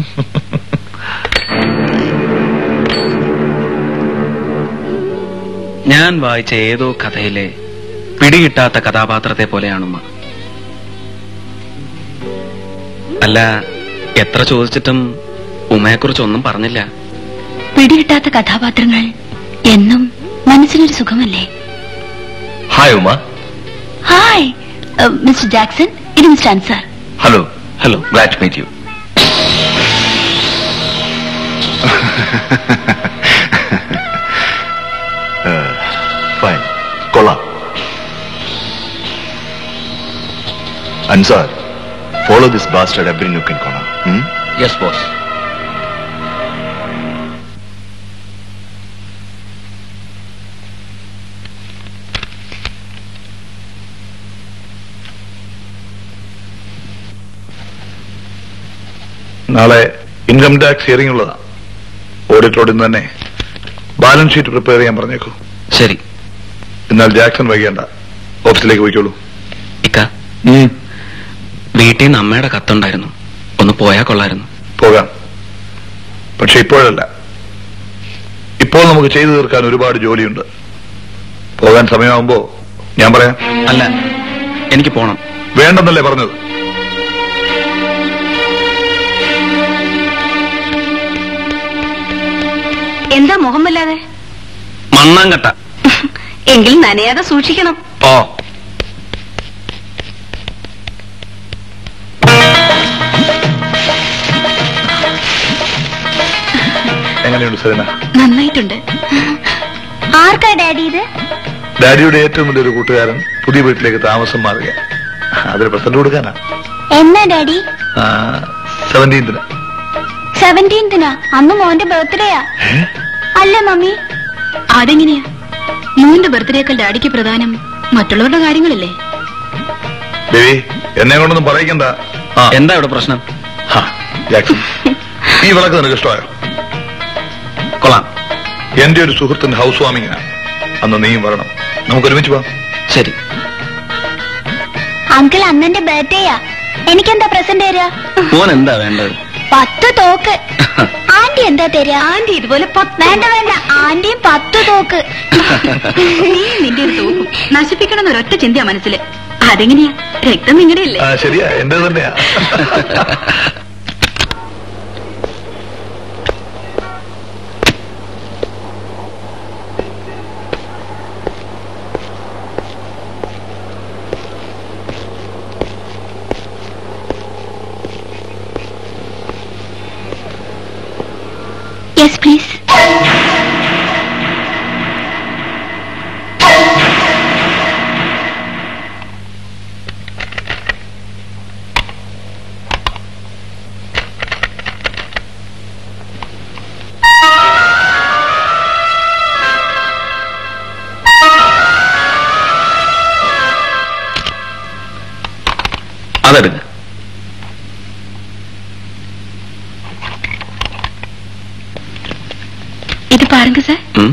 ഞാൻ വായിച്ച ഏതോ കഥയിലെ പിടികിട്ടാത്ത കഥാപാത്രത്തെ പോലെയാണുമ്മ അല്ല എത്ര ചോദിച്ചിട്ടും ഉമ്മയെക്കുറിച്ചൊന്നും പറഞ്ഞില്ല പിടികിട്ടാത്ത കഥാപാത്രങ്ങൾ എന്നും മനസ്സിനൊരു സുഖമല്ലേ hi Uma hi mister Jackson ഇത് mister Ansar hello hello glad to meet you fine കൊള്ളാം Ansar follow this bastard every nook in corner yes boss നാളെ ഇൻകം ടാക്സ് ഹിയറിംഗ് ഉള്ളതാ ഓഡിറ്ററോട് ഇന്ന് തന്നെ ബാലൻസ് ഷീറ്റ് പ്രിപ്പയർ ചെയ്യാൻ പറഞ്ഞേക്കൂ ശരി എന്നാൽ ജാക്സൺ വൈകേണ്ട ഓഫീസിലേക്ക് പോയിക്കോളൂ ഇക്ക വീട്ടിൽ നിന്ന് അമ്മയുടെ കത്തുണ്ടായിരുന്നു ഒന്ന് പോയാ കൊള്ളായിരുന്നു പോകാം പക്ഷെ ഇപ്പോഴല്ല ഇപ്പോൾ നമുക്ക് ചെയ്തു തീർക്കാൻ ഒരുപാട് ജോലിയുണ്ട് പോകാൻ സമയമാകുമ്പോ ഞാൻ പറയാം അല്ല എനിക്ക് പോണം വേണ്ടെന്നല്ലേ പറഞ്ഞത് എന്താ മുഖമല്ലാതെ മണ്ണാങ്കട്ട എങ്കിൽ നനയാതെ സൂക്ഷിക്കണം ഓ എങ്ങനെയുണ്ട് സേന നന്നായിട്ടുണ്ട് ആർക്കാ ഡാഡി ഇത് ഡാഡിയുടെ ഏറ്റവും വലിയൊരു കൂട്ടുകാരൻ പുതിയ വീട്ടിലേക്ക് താമസം മാറുക അതിന് പ്രസന്റ് കൊടുക്കാനാ എന്നാ ഡാഡി സെവൻറ്റീൻത്തിന് സെവൻറ്റീൻത്തിനാ അന്ന് മോന്റെ ബർത്ത്ഡേയാ അല്ല മമ്മി അതെങ്ങനെയാ മോന്റെ ബർത്ത്ഡേക്കാൾ ഡാഡിക്ക് പ്രധാനം മറ്റുള്ളവരുടെ കാര്യങ്ങളല്ലേ ദേവി എന്നെ കൊണ്ടൊന്നും പറയിക്കണ്ട ആ എന്താ ഇവിടെ പ്രശ്നം ഹാ, ജാക്സൺ ഈ വിളക്ക് നിനക്ക് ഇഷ്ടമായോ കൊള്ളാം എന്റെ ഒരു സുഹൃത്തിന്റെ ഹൗസ് വാമിങ്ങിനാ അന്ന് നീയും വരണം നമുക്ക് ഒരുമിച്ച് പോവാം ശരി അങ്കിൾ അന്നെന്റെ ബർത്ത്ഡേയാ എനിക്കെന്താ പ്രസന്റ് തരാ മോൻ എന്താ വേണ്ടത് പത്ത് തോക്ക് ആന്റി എന്താ തരാ ആന്റി ഇതുപോലെ പത്ത് വേണ്ട വേണ്ട ആന്റിയും പത്ത് തോക്ക് നീ നിന്റെ ഒരു തോക്കും നശിപ്പിക്കണം എന്നൊരൊറ്റ ചിന്തയാ മനസ്സില് അതെങ്ങനെയാ രക്തം നിങ്ങളുടെ അല്ലേ ആ ശരിയാ എന്റെ തന്നെയാ യെസ് പ്ലീസ് അതെടുക്ക ഇത് പാരുങ്ക സാർ ഉം.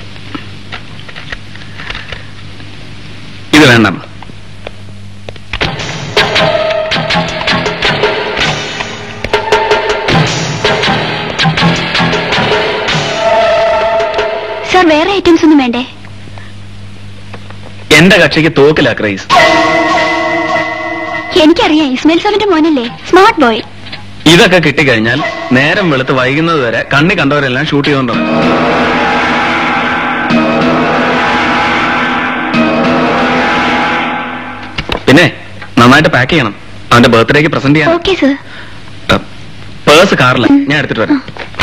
ഇത് വേണ്ട സാർ വേറെ ഐറ്റംസ് ഒന്നും വേണ്ടേ എന്റെ കക്ഷിക്ക് തോക്കില്ല ക്രൈസ് എനിക്കറിയാം ഇസ്മായിൽ സാറിന്റെ മോനല്ലേ സ്മാർട്ട് ബോയ് ഇതൊക്കെ കിട്ടിക്കഴിഞ്ഞാൽ നേരം വെളുത്ത് വൈകുന്നത് വരെ കണ്ണി കണ്ടവരെല്ലാം ഷൂട്ട് ചെയ്തോണ്ടാണ് പിന്നെ നന്നായിട്ട് പാക്ക് ചെയ്യണം അവന്റെ ബർത്ത്ഡേക്ക് പ്രസന്റ് ചെയ്യാൻ ഓക്കെ സർ പേഴ്സ് കാറില്ല ഞാൻ എടുത്തിട്ട് വരാം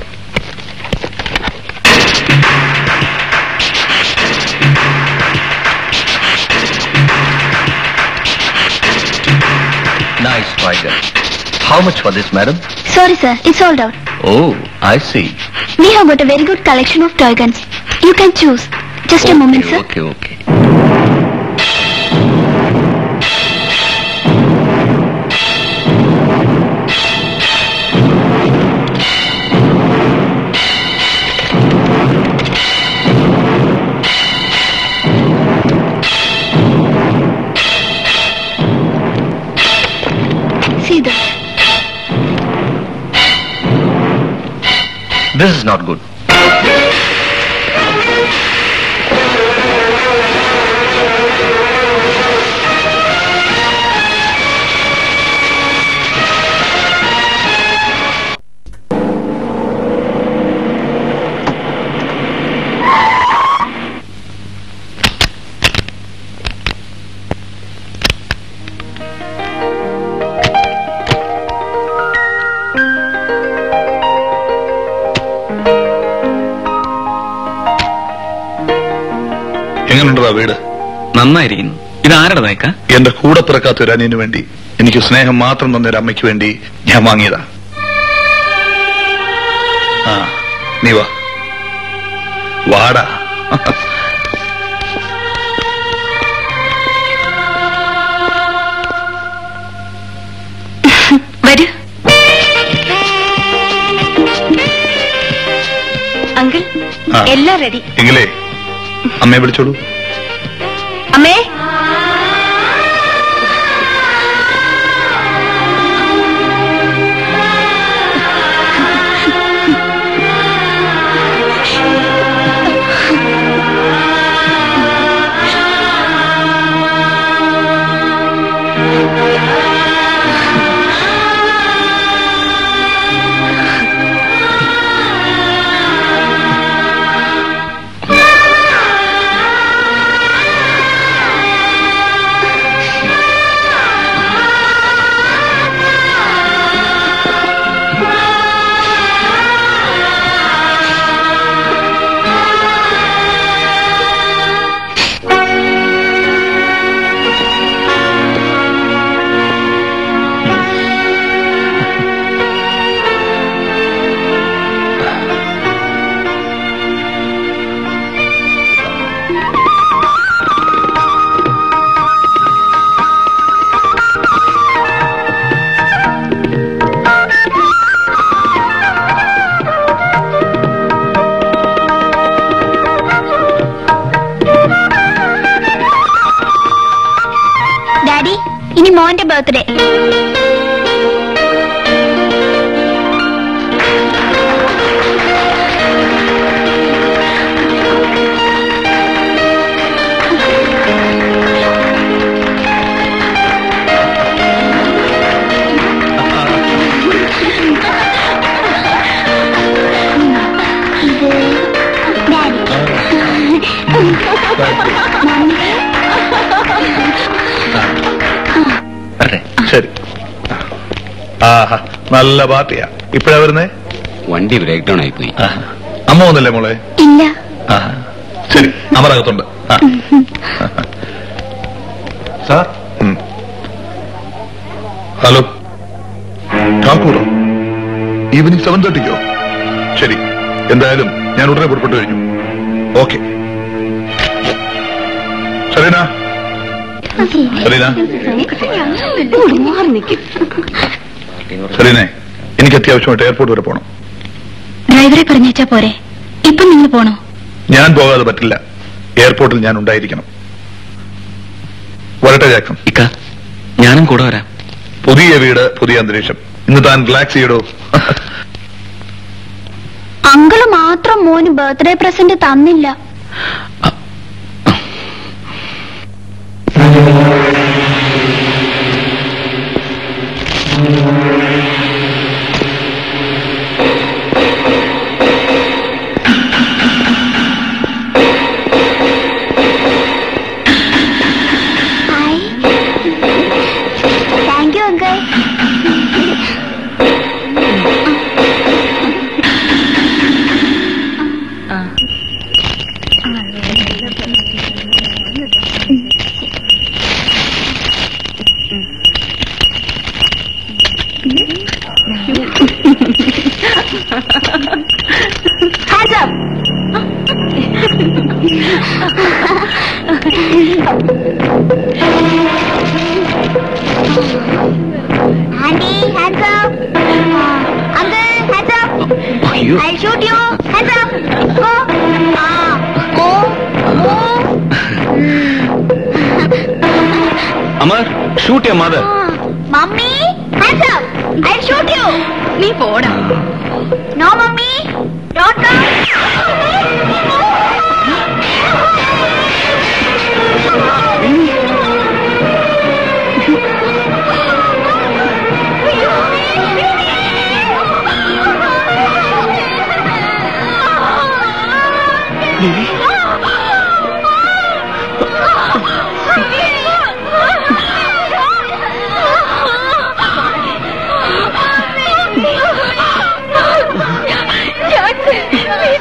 Nice tiger. How much for this, madam? Sorry sir it's sold out Oh, I see. We have got a very good collection of toy guns. You can choose. Just a moment, sir. Okay, okay. See this. This is not good. എങ്ങനെയുണ്ടതാ വീട് നന്നായിരിക്കുന്നു ഇതാരുടെ നയക്ക എന്റെ കൂടെ പിറക്കാത്ത ഒരു അനിയന് വേണ്ടി എനിക്ക് സ്നേഹം മാത്രം തന്ന ഒരു അമ്മയ്ക്ക് വേണ്ടി ഞാൻ വാങ്ങിയതാ ആ നീ വാ വാടാ വരൂ അങ്കിൾ ആ. എല്ലാം റെഡി എങ്കിലേ അമ്മയെ വിളിച്ചോളൂ അമ്മേ ഡാഡി ഇനി മോന്റെ ബർത്ത്ഡേ ശരി ആഹാ നല്ല പാർട്ടിയാ ഇപ്പഴാ വരുന്നേ വണ്ടി ബ്രേക്ക് ഡൗൺ ആയിപ്പോയി അമ്മ വന്നില്ലേ മോളെ ഇല്ല ആ ശരി അമറകത്തുണ്ട് ആ സാർ ഹലോ ഠാക്കൂറോ ഈവനിങ് സെവൻ തേർട്ടിക്കോ ശരി എന്തായാലും ഞാൻ ഉടനെ പുറപ്പെട്ടു കഴിഞ്ഞു ഓക്കെ സരീന സരീന സരീനെ എനിക്ക് അത്യാവശ്യമായിട്ട് എയർപോർട്ട് വരെ പോകണം ഡ്രൈവറെ പറഞ്ഞേച്ചാ പോരെ ഇപ്പൊ നിങ്ങൾ പോണോ ഞാൻ പോകാതെ പറ്റില്ല എയർപോർട്ടിൽ ഞാൻ ഉണ്ടായിരിക്കണം വരട്ടെ ജാക്സൺ ഇക്ക ഞാനും കൂടെ വരാം പുതിയ വീട് പുതിയ അന്തരീക്ഷം ഇന്ന് താൻ റിലാക്സ് ചെയ്യടോ അങ്കിള് മാത്രം മോന് ബർത്ത്ഡേ പ്രസന്റ് തന്നില്ല thank you uncle Hands up! Andy, hands up! Uh, uncle, hands up! അയ്യോ I'll shoot you! Hands up! Go! Ah, go! Move! Amar shoot ya mother Mummy, hands up! I'll shoot you! നീ പോടാ No, mummy! Don't come! Jackson,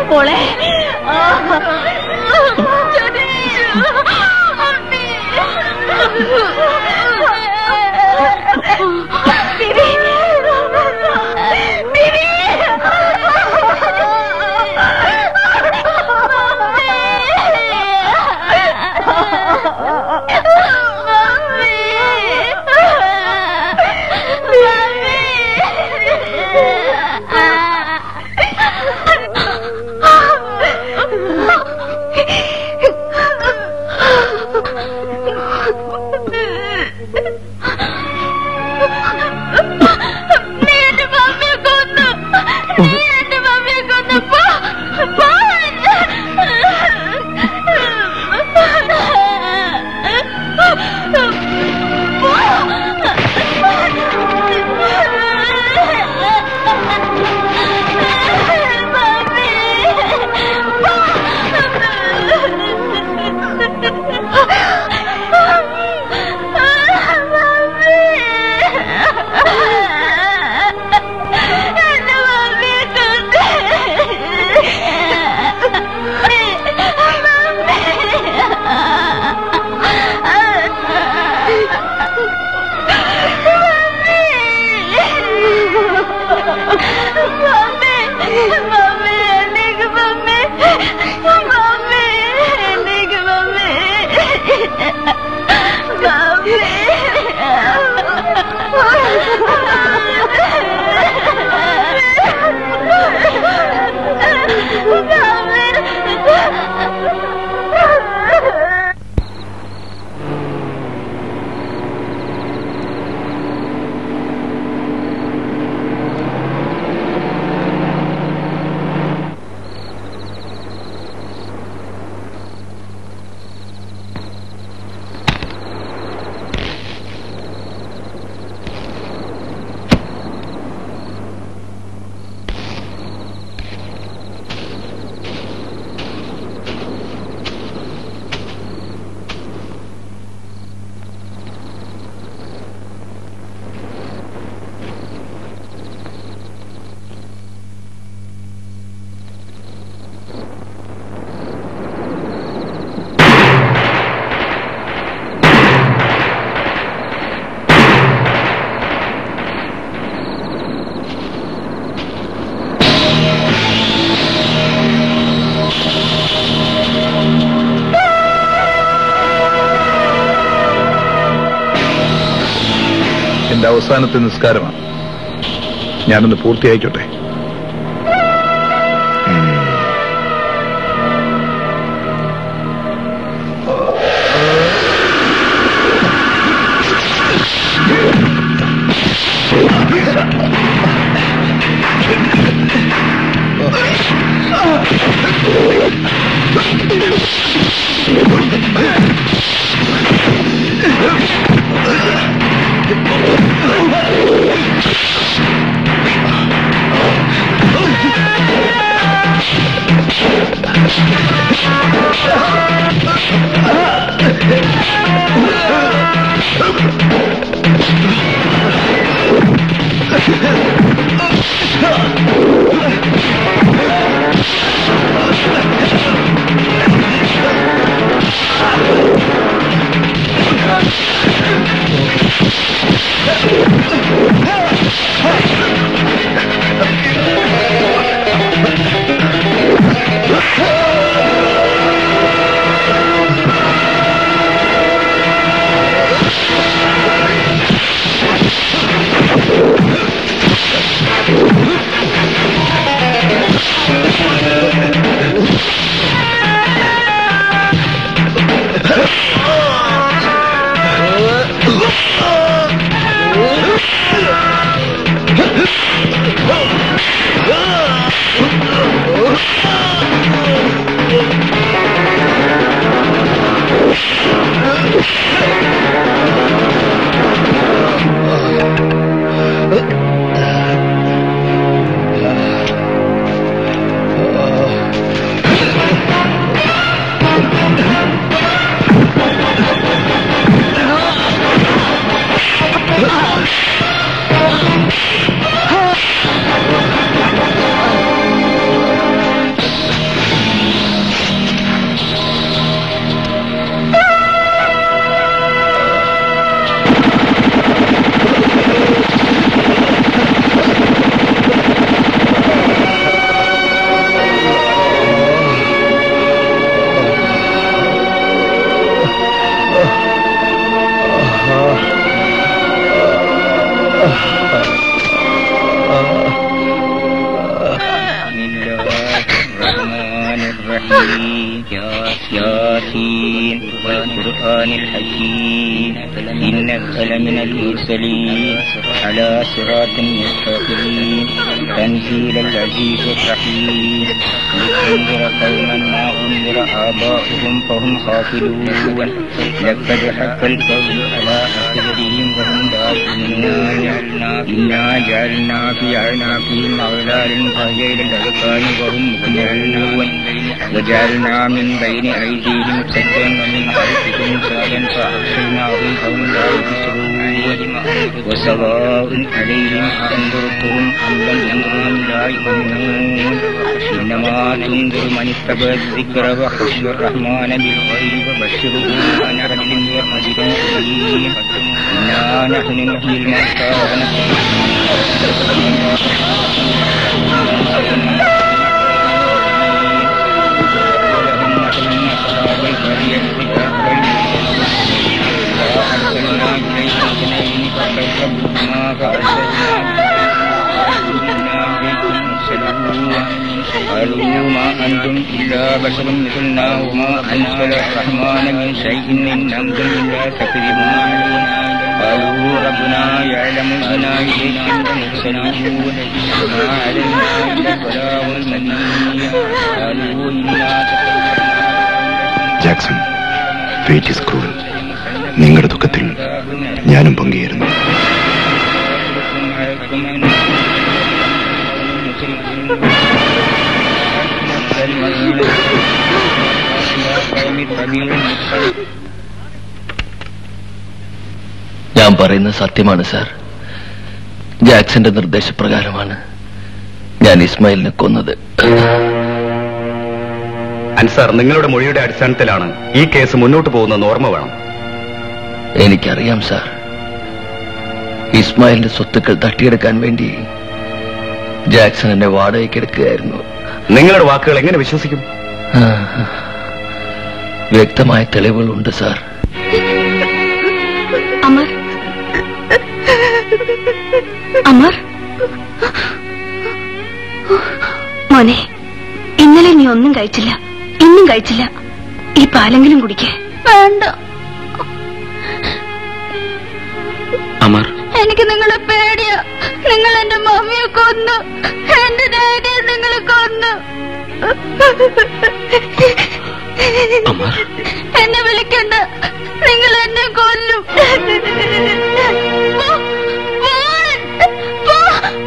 മോളെ എന്റെ അവസാനത്തെ നിസ്കാരമാണ് ഞാനൊന്ന് പൂർത്തിയായിക്കോട്ടെ Ah! الرحيم ياسين والقرآن الحكيم إنك لمن المرسلين على صراط مستقيم تنزيل العزيز الرحيم لتنذر قوما ما أنذر آباؤهم فهم غافلون لقد حق القول على أكثرهم وهم لا يؤمنون إنا جعلنا في أعناقهم أغلالا فهي إلى الأذقان وهم مقنعون وجعلنا من بين أيديهم سدا ومن خلفهم سادا فأغشيناهم فهم لا يبصرون وسواء عليهم أأنذرتهم أم لم تنذرهم لا يؤمنون إنما تنذر من اتبع الذكر وخشي الرحمن بالغيب وبشره بنعمة وأجر كريم إنا نحن نحيي الموتى قالوا ما أنتم إلا بشر مثلنا وما أنزل الرحمن من شيء إن أنتم إلا تكذبون قالوا ربنا يعلم أنا إليكم مرسلون ما علينا إلا البلاغ المبين قالوا إنا Jackson fate is cruel നിങ്ങളുടെ ദുഃഖത്തിൽ ഞാനും പങ്കുചേരുന്നു ഞാൻ പറയുന്നത് സത്യമാണ് സാർ ജാക്സന്റെ നിർദ്ദേശപ്രകാരമാണ് ഞാൻ ഇസ്മായിലിനെ കൊന്നത് അൻസാർ നിങ്ങളുടെ മൊഴിയുടെ അടിസ്ഥാനത്തിലാണ് ഈ കേസ് മുന്നോട്ട് പോകുന്നതെന്ന് ഓർമ്മ വേണം എനിക്കറിയാം സാർ ഇസ്മായിലിന്റെ സ്വത്തുക്കൾ തട്ടിയെടുക്കാൻ വേണ്ടി ജാക്സൺ എന്നെ വാടകയ്ക്ക് എടുക്കുകയായിരുന്നു നിങ്ങളുടെ വാക്കുകൾ എങ്ങനെ വിശ്വസിക്കും ആ, വ്യക്തമായ തെളിവുകളുണ്ട് സാർ അമർ അമർ മോനെ ഇന്നലെ നീ ഒന്നും കഴിച്ചില്ല ഇന്നും കഴിച്ചില്ല ഈ പാലെങ്കിലും കുടിക്കേ വേണ്ട അമർ എനിക്ക് നിങ്ങളെ പേടിയാ നിങ്ങൾ എന്റെ മമ്മിയെ കൊന്നു എന്റെ ഡാഡിയെ നിങ്ങൾ കൊന്നു അമർ എന്നെ വിളിക്കണ്ട നിങ്ങൾ എന്നെ കൊല്ലും പോ, പോൻ, പോ.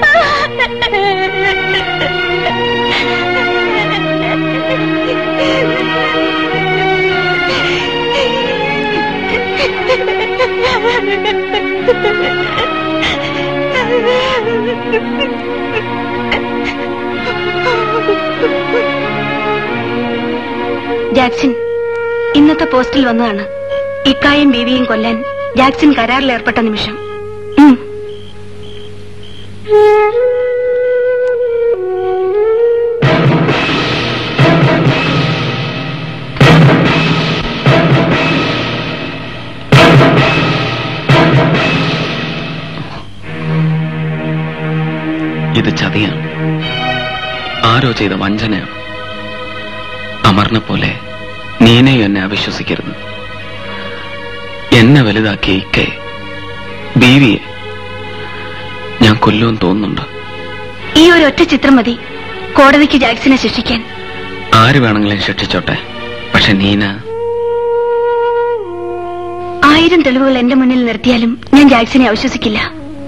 ജാക്സൺ ഇന്നത്തെ പോസ്റ്റിൽ വന്നതാണ് ഇക്കായും ബീവിയും കൊല്ലാൻ ജാക്സൺ കരാറിൽ ഏർപ്പെട്ട നിമിഷം ഉം. ഇത് ചതിയാണ് ആരോ ചെയ്ത വഞ്ചനയാണ് അമറിനെ പോലെ നീനെയും എന്നെ അവിശ്വസിക്കരുത് എന്നെ വലുതാക്കിയ ഇക്കെ ബീവിയെ ഞാൻ കൊല്ലുമെന്ന് തോന്നുന്നുണ്ട് ഈ ഒരു ഒറ്റ ചിത്രം മതി കോടതിക്ക് ജാക്സനെ ശിക്ഷിക്കാൻ ആര് വേണമെങ്കിലും ശിക്ഷിച്ചോട്ടെ പക്ഷെ നീന ആയിരം തെളിവുകൾ എന്റെ മുന്നിൽ നിർത്തിയാലും ഞാൻ ജാക്സനെ അവിശ്വസിക്കില്ല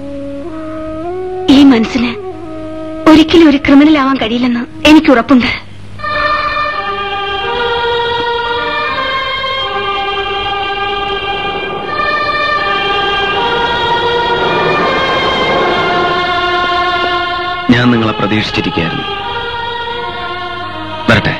ഈ മനസ്സിന് ഒരിക്കലും ഒരു ക്രിമിനൽ ആവാൻ കഴിയില്ലെന്ന് എനിക്ക് ഉറപ്പുണ്ട് ഞാൻ നിങ്ങളെ പ്രതീക്ഷിച്ചിരിക്കുകയായിരുന്നു വരട്ടെ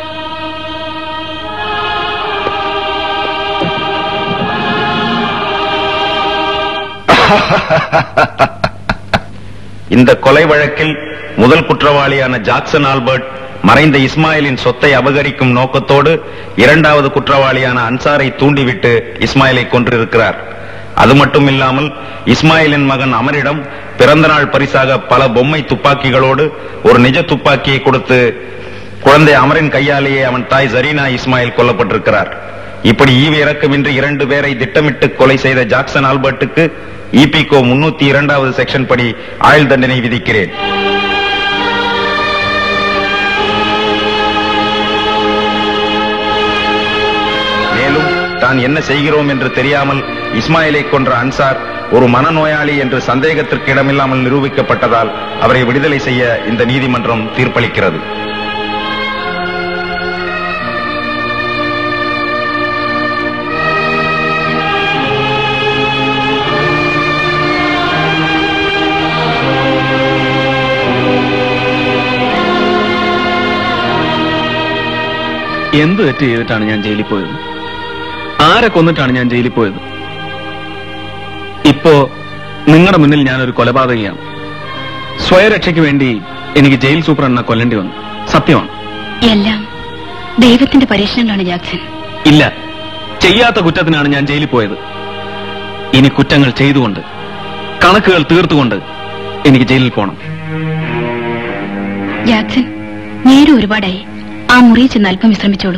இந்த கொலை வழக்கில் முதல் குற்றவாளியான ஜாக்சன் ஆல்பர்ட் மறைந்த இஸ்மாயிலின் சொத்தை அபகரிக்கும் நோக்கத்தோடு இரண்டாவது குற்றவாளியான அன்சாரை தூண்டிவிட்டு இஸ்மாயிலை கொன்றிருக்கிறார் அது மட்டும் இல்லாமல் இஸ்மாயிலின் மகன் அமரிடம் பிறந்தநாள் பரிசாக பல பொம்மை துப்பாக்கிகளோடு ஒரு நிஜ துப்பாக்கியை கொடுத்து குழந்தை அமரின் கையாலேயே அவன் தாய் ஜரீனா இஸ்மாயில் கொல்லப்பட்டிருக்கிறார் இப்படி ஈவு இறக்கமின்றி இரண்டு பேரை திட்டமிட்டு கொலை செய்த ஜாக்சன் ஆல்பர்ட்டுக்கு இபிகோ முன்னூத்தி இரண்டாவது செக்ஷன் படி ஆயுள் தண்டனை விதிக்கிறேன் மேலும் தான் என்ன செய்கிறோம் என்று தெரியாமல் இஸ்மாயிலை கொன்ற அன்சார் ஒரு மனநோயாளி என்று சந்தேகத்திற்கு இடமில்லாமல் நிரூபிக்கப்பட்டதால் அவரை விடுதலை செய்ய இந்த நீதிமன்றம் தீர்ப்பளிக்கிறது എന്ത് തെറ്റ് ചെയ്തിട്ടാണ് ഞാൻ ജയിലിൽ പോയത് ആരെ കൊന്നിട്ടാണ് ഞാൻ ജയിലിൽ പോയത് ഇപ്പോ നിങ്ങളുടെ മുന്നിൽ ഞാനൊരു കൊലപാതകയാണ് സ്വയരക്ഷയ്ക്ക് വേണ്ടി എനിക്ക് ജയിൽ സൂപ്രണ്ടിനെ കൊല്ലേണ്ടി വന്നു സത്യമാണ് എല്ലാം ദൈവത്തിന്റെ പരീക്ഷണങ്ങളാണ് ജാക്സൺ ഇല്ല ചെയ്യാത്ത കുറ്റത്തിനാണ് ഞാൻ ജയിലിൽ പോയത് ഇനി കുറ്റങ്ങൾ ചെയ്തുകൊണ്ട് കണക്കുകൾ തീർത്തുകൊണ്ട് എനിക്ക് ജയിലിൽ പോകണം ജാക്സൺ നേരം ഒരുപാടായി ആ മുറിയിൽ ചെന്ന് അല്പം വിശ്രമിച്ചോളൂ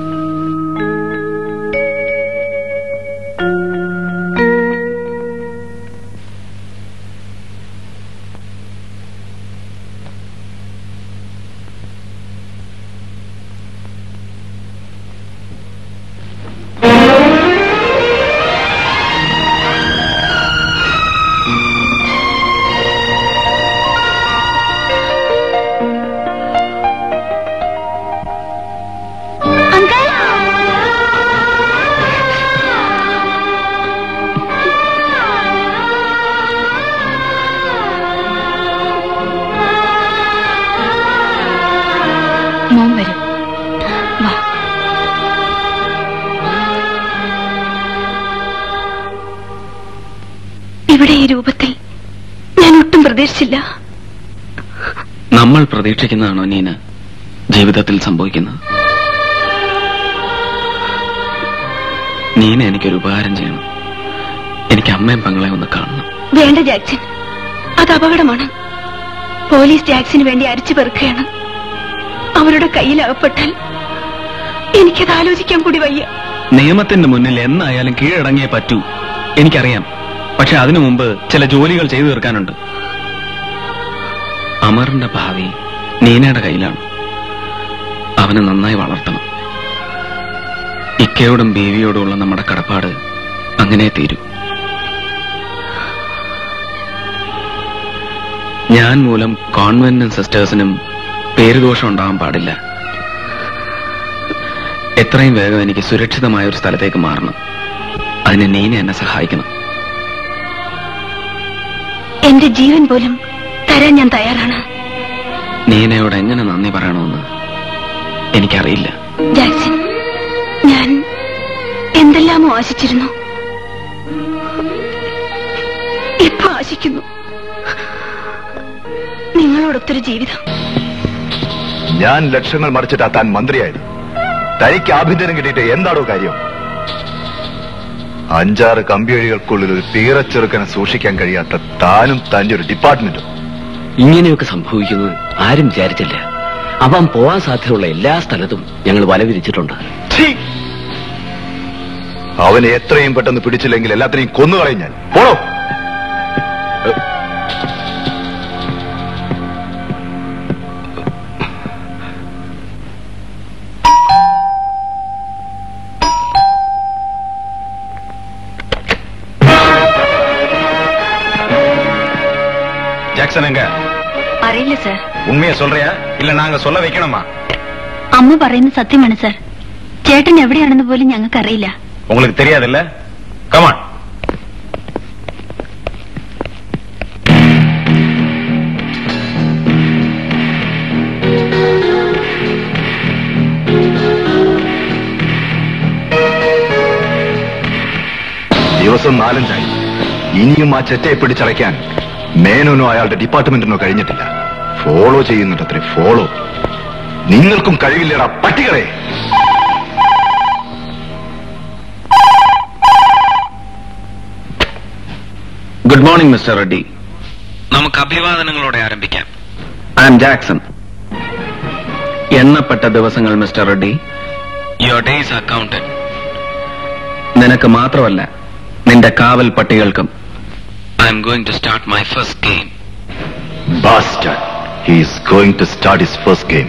മോൻ വരും വാ ഇവിടെ ഈ രൂപത്തിൽ ഞാൻ ഒട്ടും പ്രതീക്ഷിച്ചില്ല നമ്മൾ പ്രതീക്ഷിക്കുന്നതാണോ നീന ജീവിതത്തിൽ സംഭവിക്കുന്നത് നീന എനിക്കൊരു ഉപകാരം ചെയ്യണം എനിക്ക് അമ്മയും പെങ്ങളെ ഒന്ന് കാണണം വേണ്ട ജാക്സൺ അത് അപകടമാണ് പോലീസ് ജാക്സിന് വേണ്ടി അരിച്ചു പെറുക്കുകയാണ് അവരുടെ കയ്യിൽ അകപ്പെട്ടാൽ എനിക്കത് ആലോചിക്കാൻ കൂടി വയ്യ നിയമത്തിന്റെ മുന്നിൽ എന്നായാലും കീഴടങ്ങിയേ പറ്റൂ എനിക്കറിയാം പക്ഷെ അതിനു മുമ്പ് ചില ജോലികൾ ചെയ്തു തീർക്കാനുണ്ട് അമറിന്റെ ഭാവി നീനയുടെ കയ്യിലാണ് അവനെ നന്നായി വളർത്തണം ഇക്കയോടും ബേവിയോടുമുള്ള നമ്മുടെ കടപ്പാട് അങ്ങനെ തീരൂ ഞാൻ മൂലം കോൺവെന്റും സിസ്റ്റേഴ്സിനും പേരുദോഷം ഉണ്ടാവാൻ പാടില്ല എത്രയും വേഗം എനിക്ക് സുരക്ഷിതമായ ഒരു സ്ഥലത്തേക്ക് മാറണം അതിന് നീന എന്നെ സഹായിക്കണം എന്റെ ജീവൻ പോലും തരാൻ ഞാൻ തയ്യാറാണ് നീനയോട് എങ്ങനെ നന്ദി പറയണമെന്ന് എനിക്കറിയില്ല ജാക്സൺ ഞാൻ എന്തെല്ലാമോ ആശിച്ചിരുന്നു ഇപ്പൊ ആശിക്കുന്നു നിങ്ങളോടൊത്തൊരു ജീവിതം ഞാൻ ലക്ഷങ്ങൾ മറിച്ചിട്ടാ താൻ മന്ത്രിയായത് തനിക്ക് ആഭ്യന്തരം കിട്ടിയിട്ട് എന്താണോ കാര്യം അഞ്ചാറ് കമ്പിയഴികൾക്കുള്ളിൽ ഒരു പീറച്ചെറുക്കനെ സൂക്ഷിക്കാൻ കഴിയാത്ത താനും തന്റെ ഒരു ഡിപ്പാർട്ട്മെന്റും ഇങ്ങനെയൊക്കെ സംഭവിക്കുന്നത് ആരും വിചാരിച്ചില്ല അവൻ പോവാൻ സാധ്യതയുള്ള എല്ലാ സ്ഥലത്തും ഞങ്ങൾ വല വിരിച്ചിട്ടുണ്ട് അവനെ എത്രയും പെട്ടെന്ന് പിടിച്ചില്ലെങ്കിൽ എല്ലാത്തിനെയും കൊന്നുകളയും ഞാൻ പോണോ ஜாக்சன் எங்க അറിയില്ല സർ உண்மையை சொல்றியா இல்ல நாங்க சொல்ல வைக்கணுமா അമ്മ പറയുന്നത് സത്യമാണ് സർ ചേട്ടൻ എവിടെയാണെന്ന് പോലും ഞങ്ങൾക്കറിയില്ല உங்களுக்கு தெரியாதுல்ல கமான் ദിവസം നാലഞ്ചായി ഇനിയും ആ ചെറ്റയെ പിടിച്ചടയ്ക്കാൻ മേനോനോ അയാളുടെ ഡിപ്പാർട്ട്മെന്റിനോ കഴിഞ്ഞിട്ടില്ല ഫോളോ ചെയ്യുന്നുണ്ട് അത്രേ ഫോളോ നിങ്ങൾക്കും കഴിവില്ലടാ പട്ടികളെ ഗുഡ് മോർണിംഗ് മിസ്റ്റർ റെഡ്ഡി നമുക്ക് അഭിവാദനങ്ങളോടെ ആരംഭിക്കാം ഐ ആം ജാക്സൺ എണ്ണപ്പെട്ട ദിവസങ്ങൾ mister Reddy your days are counted നിനക്ക് മാത്രമല്ല നിന്റെ കാവൽ പട്ടികൾക്കും I'm going to start my first game Bastard. He is going to start his first game.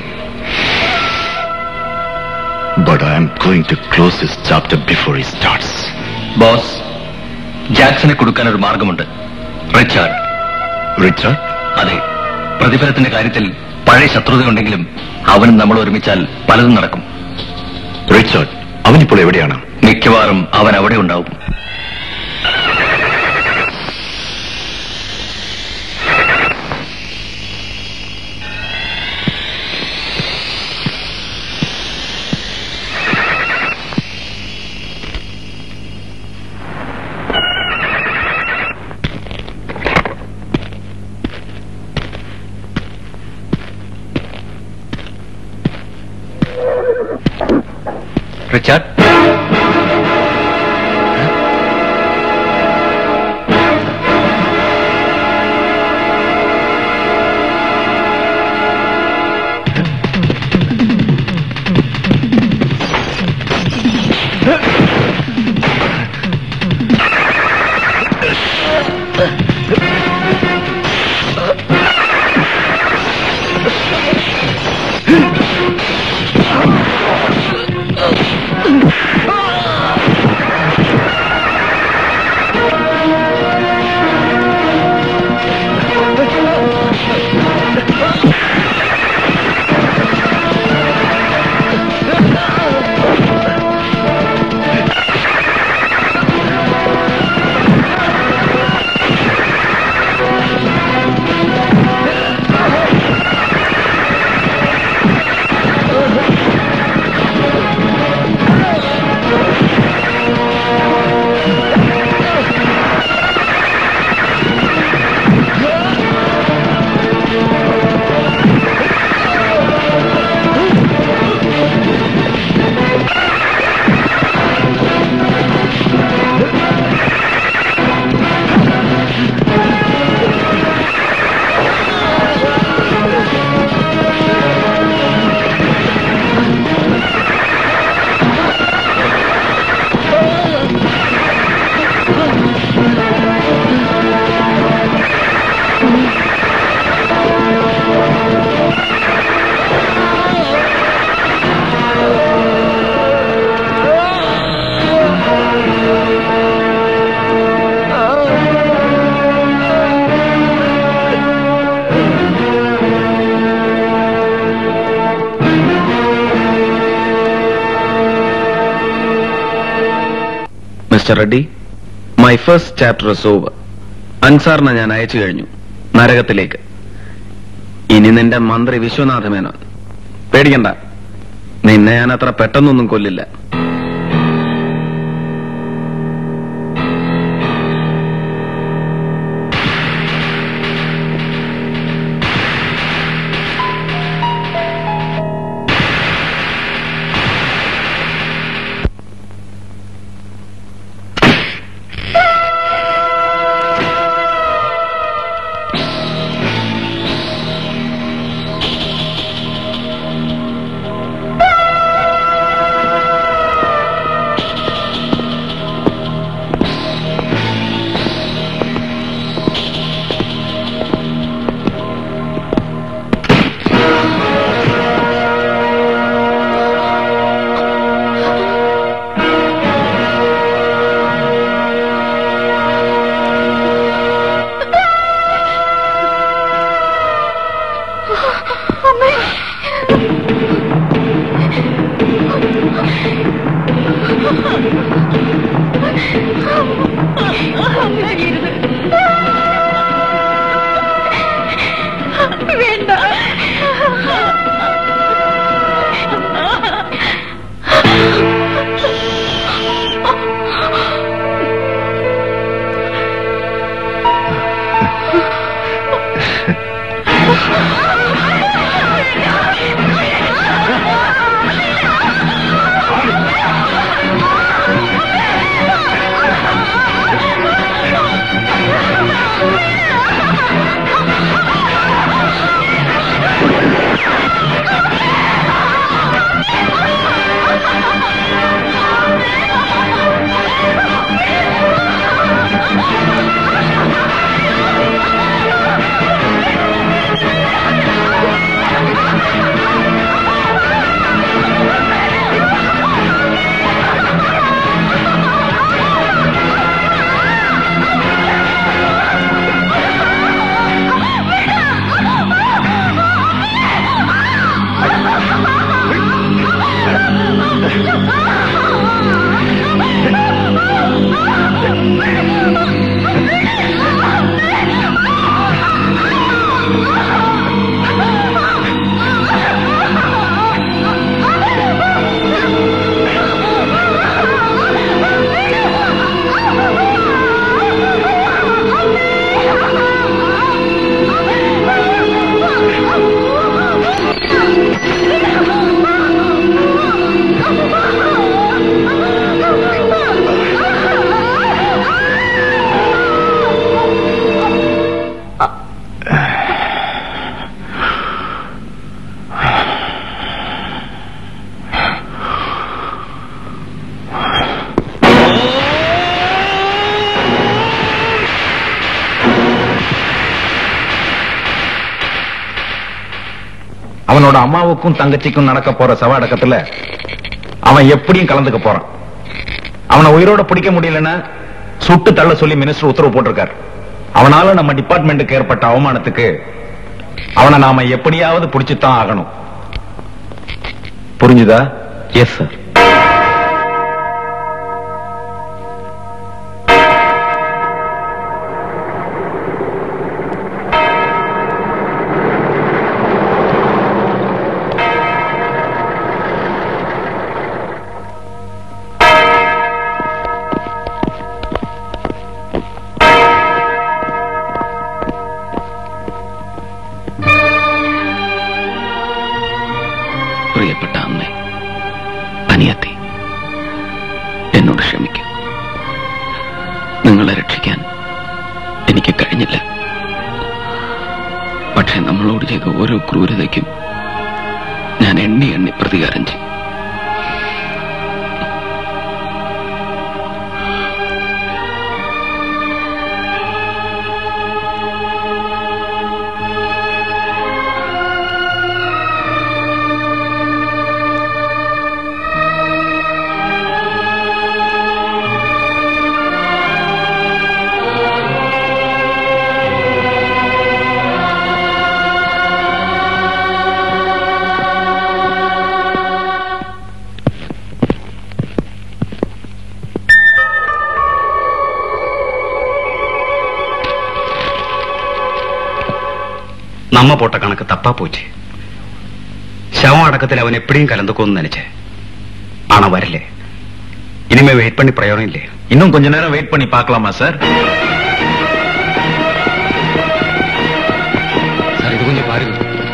But I am going to close his chapter before he starts. Boss ജാക്സനെ കൊടുക്കാൻ ഒരു മാർഗമുണ്ട് Richard Richard അതെ പ്രതിഫലത്തിന്റെ കാര്യത്തിൽ പഴയ ശത്രുതയുണ്ടെങ്കിലും അവനും നമ്മൾ ഒരുമിച്ചാൽ പലതും നടക്കും റിച്ചാർഡ് അവനിപ്പോൾ എവിടെയാണ് മിക്കവാറും അവൻ അവിടെ ഉണ്ടാവും Richard mister Reddy my first chapter is over അൻസാറിനെ ഞാൻ അയച്ചു കഴിഞ്ഞു നരകത്തിലേക്ക് ഇനി നിന്റെ മന്ത്രി വിശ്വനാഥ മേനോൻ പേടിക്കണ്ട നിന്നെ ഞാൻ അത്ര പെട്ടെന്നൊന്നും കൊല്ലില്ല உன்னோட அம்மாவுக்கும் தங்கச்சிக்கும் நடக்க போற சவ அடக்கத்துல அவன் எப்படியும் கலந்துக்க போறான் அவனை உயிரோட பிடிக்க முடியலன்னா சுட்டு தள்ள சொல்லி மினிஸ்டர் உத்தரவு போட்டிருக்கார் அவனால நம்ம டிபார்ட்மெண்ட்டுக்கு ஏற்பட்ட அவமானத்துக்கு அவனை நாம எப்படியாவது பிடிச்சுத்தான் ஆகணும் புரிஞ்சுதா எஸ் சார் പ്രിയപ്പെട്ട അമ്മേ അനിയത്തി എന്നോട് ക്ഷമിക്കും നിങ്ങളെ രക്ഷിക്കാൻ എനിക്ക് കഴിഞ്ഞില്ല പക്ഷെ നമ്മളോട് ചെയ്ത ഓരോ ക്രൂരതയ്ക്കും ഞാൻ എണ്ണി എണ്ണി പ്രതികാരം ചെയ്യും നമ്മ போட்ட கணக்கு தப்பா போச்சு ശവം അടക്കത്തിൽ അവൻ എപ്പോഴും കലந்துക്കോന്ന് നനച്ചേ ആണോ വരല്ലേ ഇനിമേ വെയിറ്റ് പണി പ്രയോജനം ഇല്ലേ இன்னும் கொஞ்ச நேரம் வெயிட் பண்ணி பார்க்கலாமா சார் സാർ ഇത് കുഞ്ഞ് പാരുക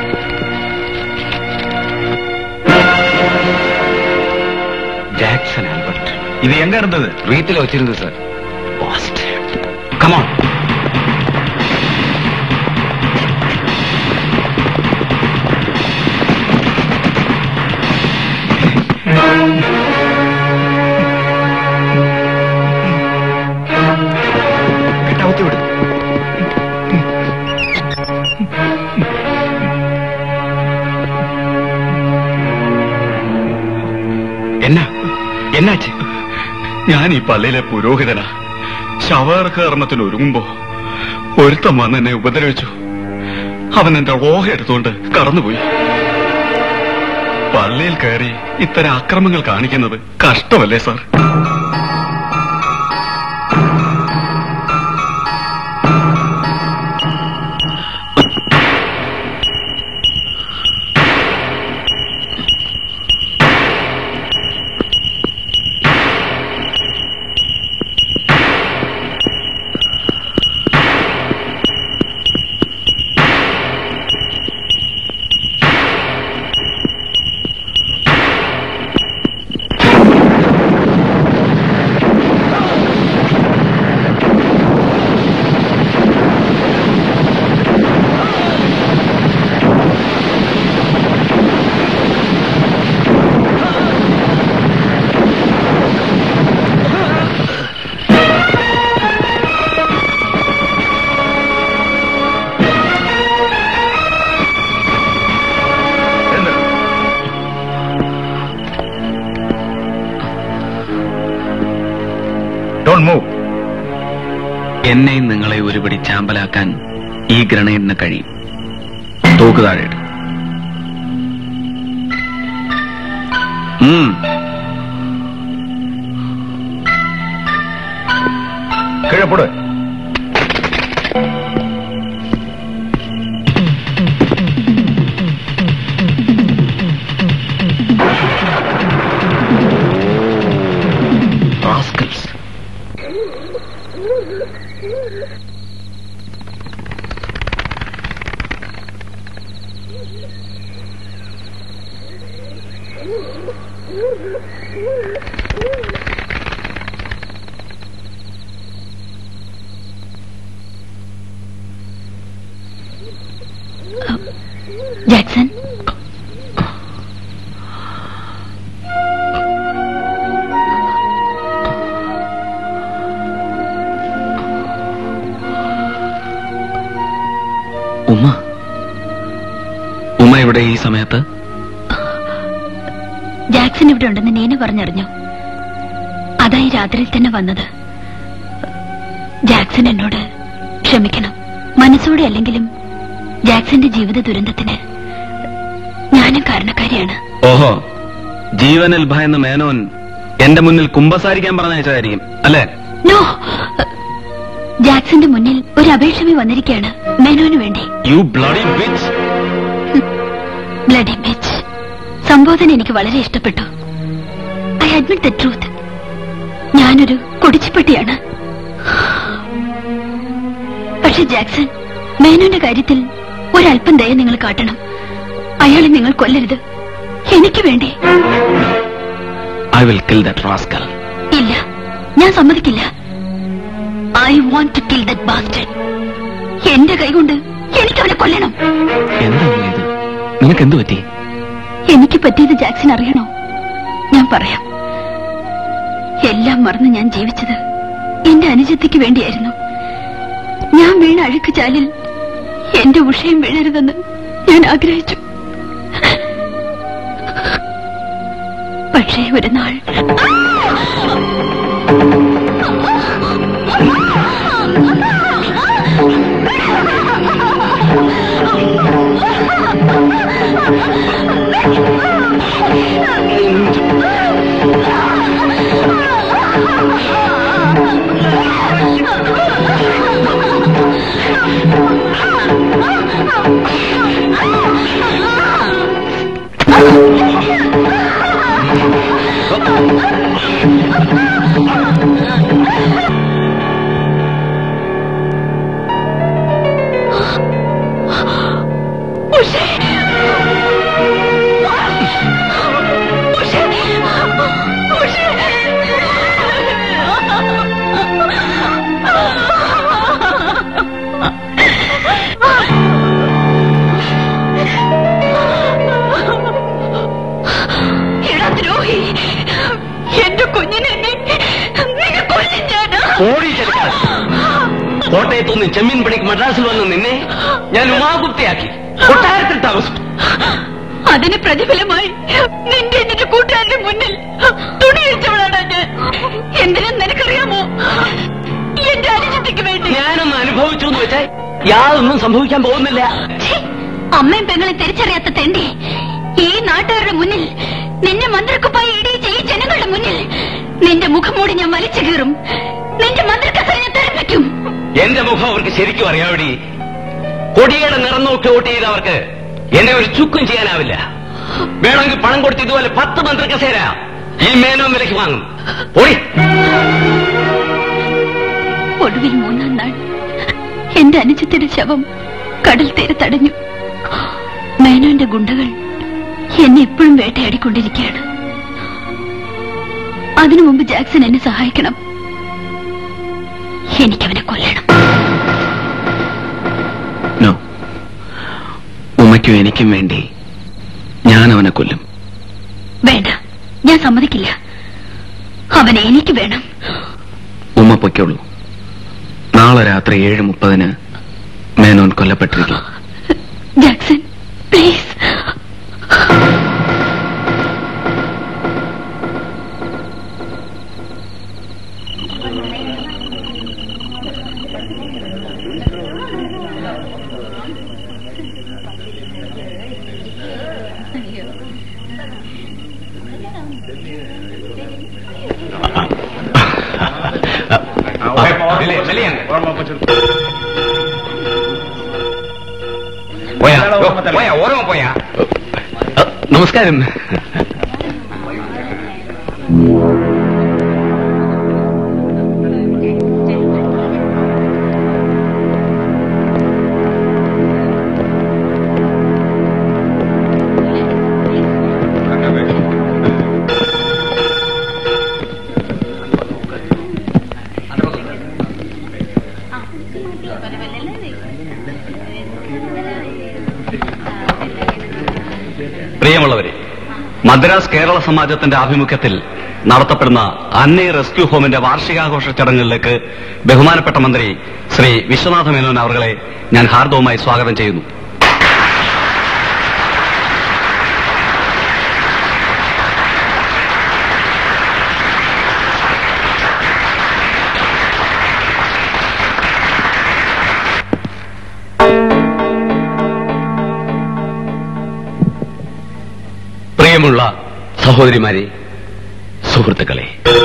ஜாக்சன் ஆல்பர்ட் இது எங்க இருந்தது வீட்டில் வச்சிருந்து சார் கமான் கட்டாவத்தி விடு എന്നാ എന്നാച്ച് ഞാൻ ഈ പള്ളിയിലെ പുരോഹിതനാ ശവകർമ്മത്തിന് ഒരുങ്ങുമ്പോ ഒരുത്തം വന്ന് എന്നെ ഉപദ്രവിച്ചു അവൻ എന്റെ ഓഹ എടുത്തുകൊണ്ട് കടന്നുപോയി പള്ളിയിൽ കയറി ഇത്തരം അക്രമങ്ങൾ കാണിക്കുന്നത് കഷ്ടമല്ലേ സാർ ഡോണ്ട് മൂവ് എന്നെയും നിങ്ങളെ ഒരുപടി ചാമ്പലാക്കാൻ ഈ ഗ്രനേഡിന് കഴിയും തോക്ക് താഴെ ഇട്. ഉം. கீழே போடு Rascals. ജാക്സൺ ഉമ്മ ഉമ്മ ഉമ്മ ഇവിടെ ഈ സമയത്ത് ജാക്സൺ ഇവിടെ ഉണ്ടെന്ന് നീന പറഞ്ഞറിഞ്ഞു അതായി രാത്രിയിൽ തന്നെ വന്നത് ജാക്സൺ എന്നോട് ക്ഷമിക്കണം മനസ്സോടെ അല്ലെങ്കിലും ജാക്സന്റെ ജീവിത ദുരന്തത്തിന് ഞാനും കാരണക്കാരിയാണ് ഓഹോ ജീവനിൽ ഭയന്ന് മേനോൻ എന്റെ മുന്നിൽ കുമ്പസാരിക്കാൻ പറഞ്ഞയച്ചതായിരിക്കും അല്ലേ നോ ജാക്സന്റെ മുന്നിൽ ഒരു അപേക്ഷമേ വന്നിരിക്കുകയാണ് മേനോന് വേണ്ടി you bloody bitch bloody bitch സംബോധന എനിക്ക് വളരെ ഇഷ്ടപ്പെട്ടു ഐ അഡ്മിറ്റ് ദ ട്രൂത്ത് ഞാനൊരു കുടിച്ചുപെട്ടിയാണ് പക്ഷെ ജാക്സൺ മേനോന്റെ കാര്യത്തിൽ ഒരല്പം ദയ നിങ്ങൾ കാട്ടണം അയാളെ നിങ്ങൾ കൊല്ലരുത് എനിക്ക് വേണ്ടി I will kill that rascal ഇല്ല ഞാൻ സമ്മതിക്കില്ല I want to kill that bastard എന്റെ കൈകൊണ്ട് എനിക്ക് അവനെ കൊല്ലണം എന്താ ഉമ്മ ഇത് നിനക്ക് എന്തു പറ്റി എനിക്ക് പറ്റിയത് ജാക്സൺ അറിയണോ ഞാൻ പറയാം എല്ലാം മറന്ന് ഞാൻ ജീവിച്ചത് എന്റെ അനുജത്തിക്ക് വേണ്ടിയായിരുന്നു ഞാൻ വീണ അഴുക്ക് ചാലിൽ എന്റെ ഉഷയും വീഴരുതെന്ന് ഞാൻ ആഗ്രഹിച്ചു പക്ഷേ ഒരു നാൾ എടാ ദ്രോഹി എന്റെ കുഞ്ഞിനെ നീ നീ കൊല്ലും ഞാൻ കോട്ടയത്തുനിന്ന് ചെമ്മീൻ പണിക്ക് മദ്രാസിൽ വന്ന് നിന്നെ ഞാൻ ഉമാകുപ്തിയാക്കി കൊട്ടാരത്തിൽ താമസിച്ചു അതിന് പ്രതിഫലമായി നിന്റെ നിന്റെ കൂട്ടുകാരുടെ മുന്നിൽ തുണിയിച്ചവളാണ് ഞാൻ എന്തിനും നിനക്കറിയാമോ എന്റെ അനുജത്തിക്ക് വേണ്ടി ഞാനൊന്ന് അനുഭവിച്ചു എന്ന് വെച്ചാൽ യാതൊന്നും സംഭവിക്കാൻ പോകുന്നില്ല ഛീ, അമ്മയും പെങ്ങളെ തിരിച്ചറിയാത്ത തെണ്ടി ഈ നാട്ടുകാരുടെ മുന്നിൽ നിന്നെ മന്ത്രക്കുപ്പായി ഇടിയിച്ച ഈ ജനങ്ങളുടെ മുന്നിൽ നിന്റെ മുഖം മൂടി ഞാൻ വലിച്ചു കീറും നിന്റെ മന്ത്രക്കസര ഞാൻ തെറിപ്പിക്കും എന്റെ മുഖം അവർക്ക് ശരിക്കും അറിയാവടി കൊടിയുടെ നിറം നോക്കി വോട്ട് ചെയ്തവർക്ക് എന്നെ ഒരു ചുക്കും ചെയ്യാനാവില്ല വേണമെങ്കിൽ പണം കൊടുത്ത് ഇതുപോലെ പത്ത് മന്ത്രിക്കസേര ഈ മേനോ വിലക്ക് വാങ്ങും ഓടി ഒടുവിൽ മൂന്നാം നാൾ എന്റെ അനുജത്തിന്റെ ശവം കടൽ തീരെ തടഞ്ഞു മേനോന്റെ ഗുണ്ടകൾ എന്നെ എപ്പോഴും വേട്ടയാടിക്കൊണ്ടിരിക്കുകയാണ് അതിനു മുമ്പ് ജാക്സൺ എന്നെ സഹായിക്കണം എനിക്കവനെ കൊല്ലണം നോ ഉമ്മയ്ക്കും എനിക്കും വേണ്ടി ഞാൻ അവനെ കൊല്ലും വേണ്ട ഞാൻ സമ്മതിക്കില്ല അവനെ എനിക്ക് വേണം ഉമ്മ പൊയ്ക്കോളൂ നാളെ രാത്രി ഏഴ് മുപ്പതിന് മേനോൻ കൊല്ലപ്പെട്ടിരിക്കും ജാക്സൺ പ്ലീസ് പോയാ പോയാ ഓർമ്മ പോയാ നമസ്കാരം പ്രിയമുള്ളവരെ മദ്രാസ് കേരള സമാജത്തിന്റെ ആഭിമുഖ്യത്തിൽ നടത്തപ്പെടുന്ന അന്നേ റെസ്ക്യൂ ഹോമിന്റെ വാർഷികാഘോഷ ചടങ്ങുകളിലേക്ക് ബഹുമാനപ്പെട്ട മന്ത്രി ശ്രീ വിശ്വനാഥ മേനോൻ അവர்களെ ഞാൻ ഹാർദവുമായി സ്വാഗതം ചെയ്യുന്നു പ്രിയമുള്ള സഹോദരിമാരെ സുഹൃത്തുക്കളെ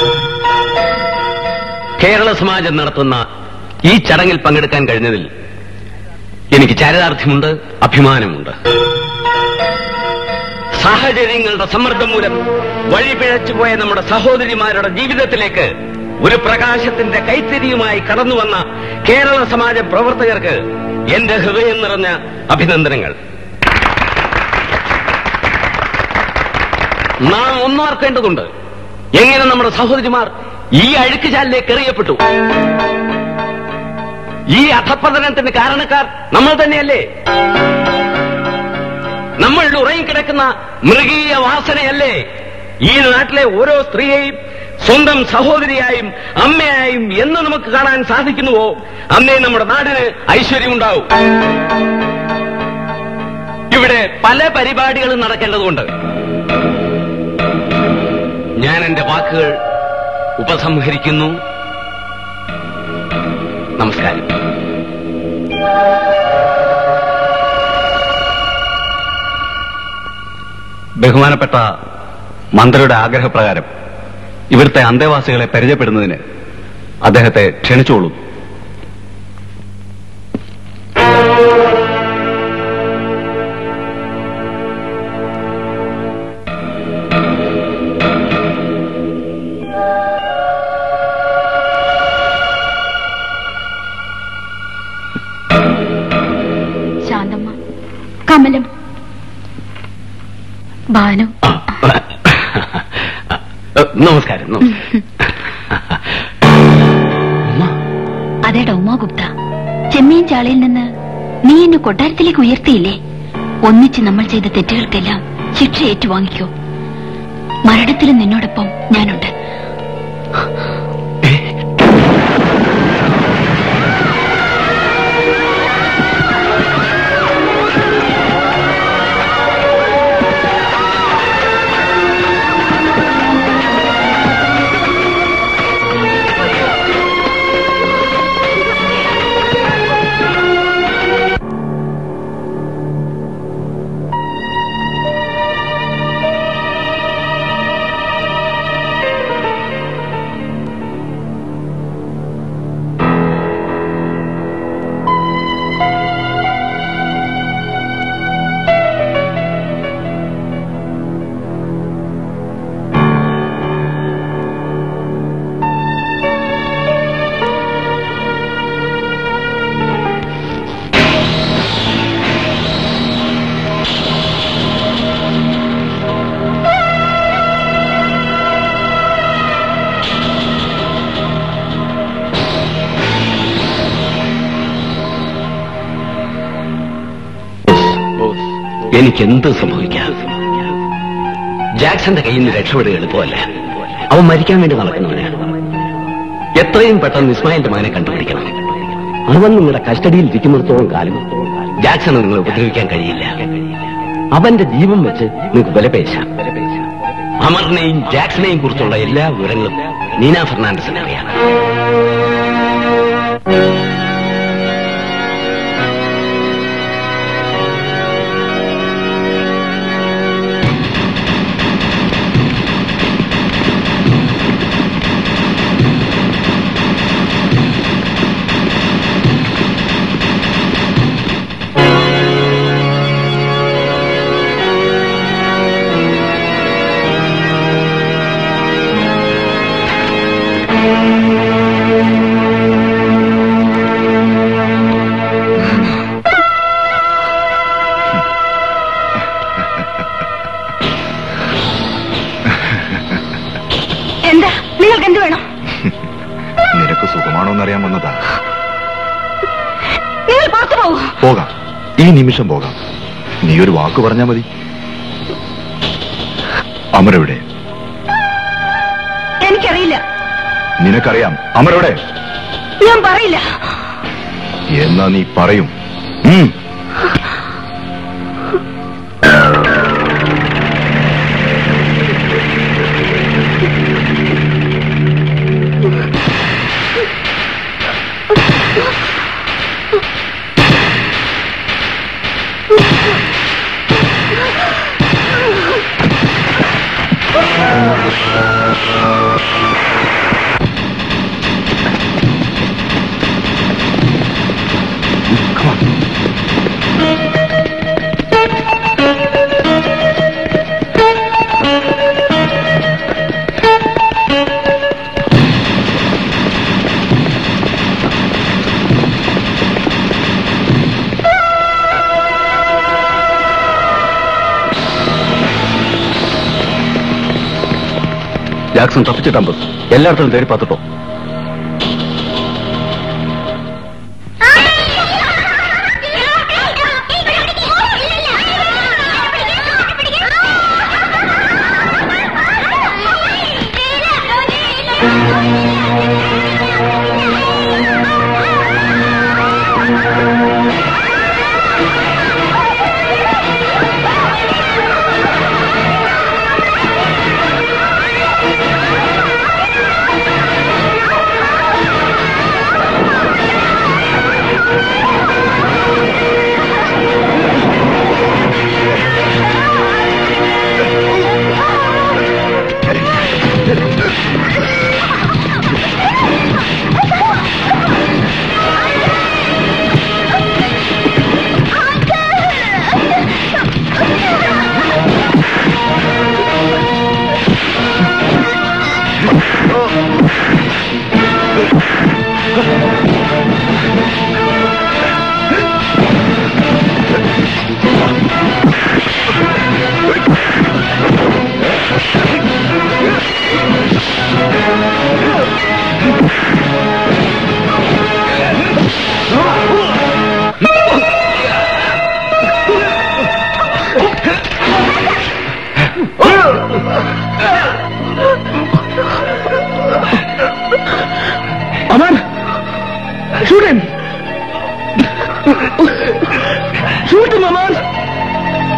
കേരള സമാജം നടത്തുന്ന ഈ ചടങ്ങിൽ പങ്കെടുക്കാൻ കഴിഞ്ഞതിൽ എനിക്ക് ചരിതാർത്ഥ്യമുണ്ട് അഭിമാനമുണ്ട് സാഹചര്യങ്ങളുടെ സമ്മർദ്ദം മൂലം വഴിപിഴച്ചുപോയ നമ്മുടെ സഹോദരിമാരുടെ ജീവിതത്തിലേക്ക് ഒരു പ്രകാശത്തിന്റെ കൈത്തിരിയുമായി കടന്നുവന്ന കേരള സമാജ പ്രവർത്തകർക്ക് എന്റെ ഹൃദയം നിറഞ്ഞ അഭിനന്ദനങ്ങൾ നാം ഒന്നോർക്കേണ്ടതുണ്ട് എങ്ങനെ നമ്മുടെ സഹോദരിമാർ ഈ അഴുക്കുചാലിലേക്ക് എറിയപ്പെട്ടു ഈ അധപ്പതനത്തിന് കാരണക്കാർ നമ്മൾ തന്നെയല്ലേ നമ്മൾ ഉറങ്ങിക്കിടക്കുന്ന മൃഗീയ വാസനയല്ലേ ഈ നാട്ടിലെ ഓരോ സ്ത്രീയെയും സ്വന്തം സഹോദരിയായും അമ്മയായും എന്ന് നമുക്ക് കാണാൻ സാധിക്കുന്നുവോ അന്നേ നമ്മുടെ നാടിന് ഐശ്വര്യമുണ്ടാവും ഇവിടെ പല പരിപാടികളും നടക്കേണ്ടതുണ്ട് ഞാൻ എന്റെ വാക്കുകൾ ഉപസംഹരിക്കുന്നു നമസ്കാരം ബഹുമാനപ്പെട്ട മന്ത്രിയുടെ ആഗ്രഹപ്രകാരം ഇവിടുത്തെ അന്തേവാസികളെ പരിചയപ്പെടുന്നതിന് അദ്ദേഹത്തെ ക്ഷണിച്ചോളൂ ശാന്തമ്മ കമലം ഭാനു നമസ്കാരം നമസ്കാരം. അതേടാ ഉമാ ഗുപ്ത ചെമ്മീൻ ചാളയിൽ നിന്ന് നീ എന്നെ കൊട്ടാരത്തിലേക്ക് ഉയർത്തിയില്ലേ ഒന്നിച്ച് നമ്മൾ ചെയ്ത തെറ്റുകൾക്കെല്ലാം ശിക്ഷ ഏറ്റുവാങ്ങിക്കോ മരണത്തിലും നിന്നോടൊപ്പം ഞാനുണ്ട് എനിക്കെന്ത് സംഭവിക്കാം ജാക്സന്റെ കയ്യിൽ നിന്ന് രക്ഷപ്പെടുക എളുപ്പമല്ല അവൻ മരിക്കാൻ വേണ്ടി നടക്കുന്നവനാണ് എത്രയും പെട്ടെന്ന് ഇസ്മായിലിന്റെ മകനെ കണ്ടുപിടിക്കണം അവൻ നിങ്ങളുടെ കസ്റ്റഡിയിൽ ഇരിക്കുന്നിടത്തോളം കാലം ജാക്സനെ നിങ്ങളെ ഉപദ്രവിക്കാൻ കഴിയില്ല അവന്റെ ജീവൻ വെച്ച് നിങ്ങൾക്ക് വിലപേശാം അമറിനെയും ജാക്സനെയും കുറിച്ചുള്ള എല്ലാ വിവരങ്ങളും നീന ഫെർണാണ്ടസിന് അറിയാം എന്താ നിങ്ങൾക്ക് എന്ത് വേണം നിനക്ക് സുഖമാണോ എന്നറിയാൻ വന്നതാ നിങ്ങൾ പുറത്തു പോകൂ പോകാം ഈ നിമിഷം പോകാം നീ ഒരു വാക്ക് പറഞ്ഞാ മതി അമരെവിടെ എനിക്കറിയില്ല നിനക്കറിയാം അമരെവിടെ ഞാൻ പറയില്ല എന്നാ നീ പറയും ഉം. Oh, ജാക്സൺ തപ്പിച്ചിട്ടാകുമ്പോ എല്ലായിടത്തും തേടി പാത്തിട്ടോ Aman! Shoot him! Shoot him, Aman!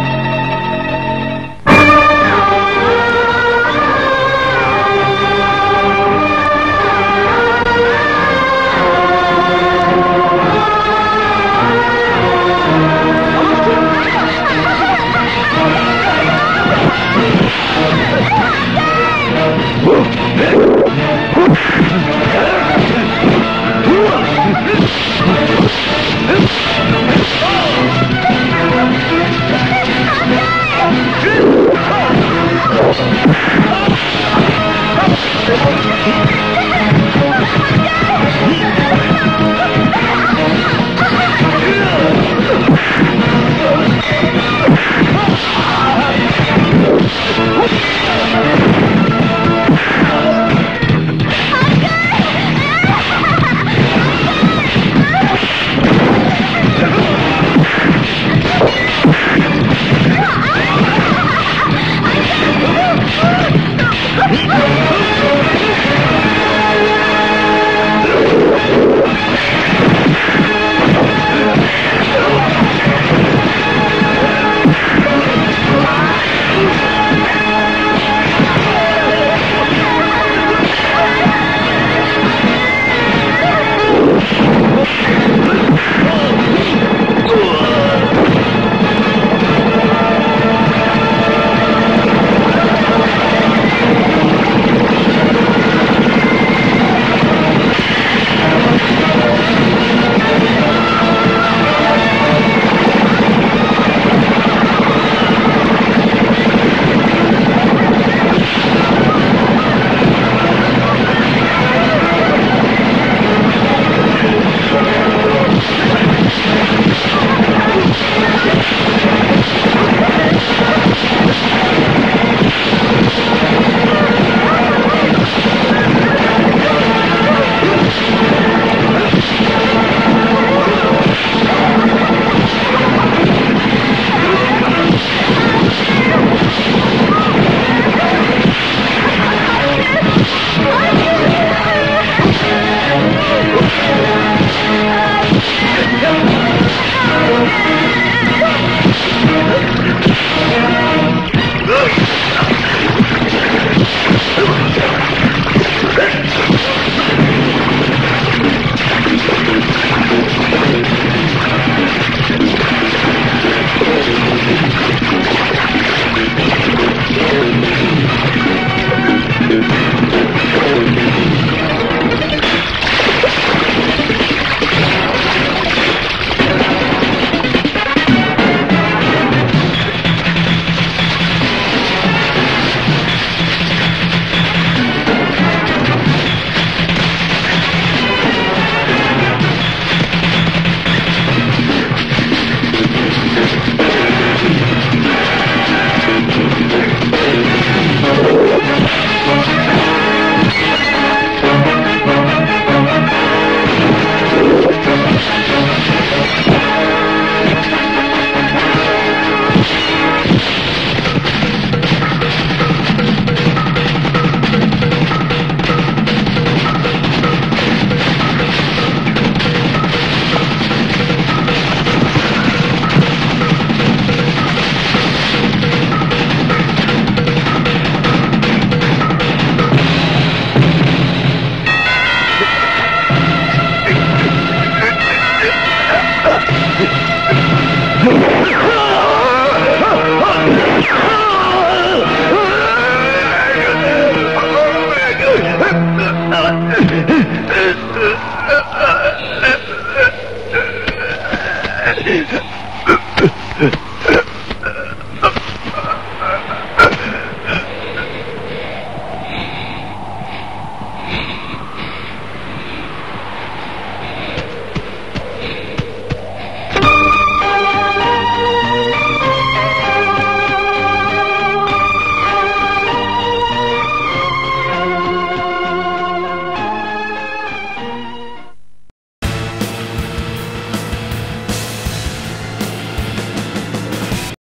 Thank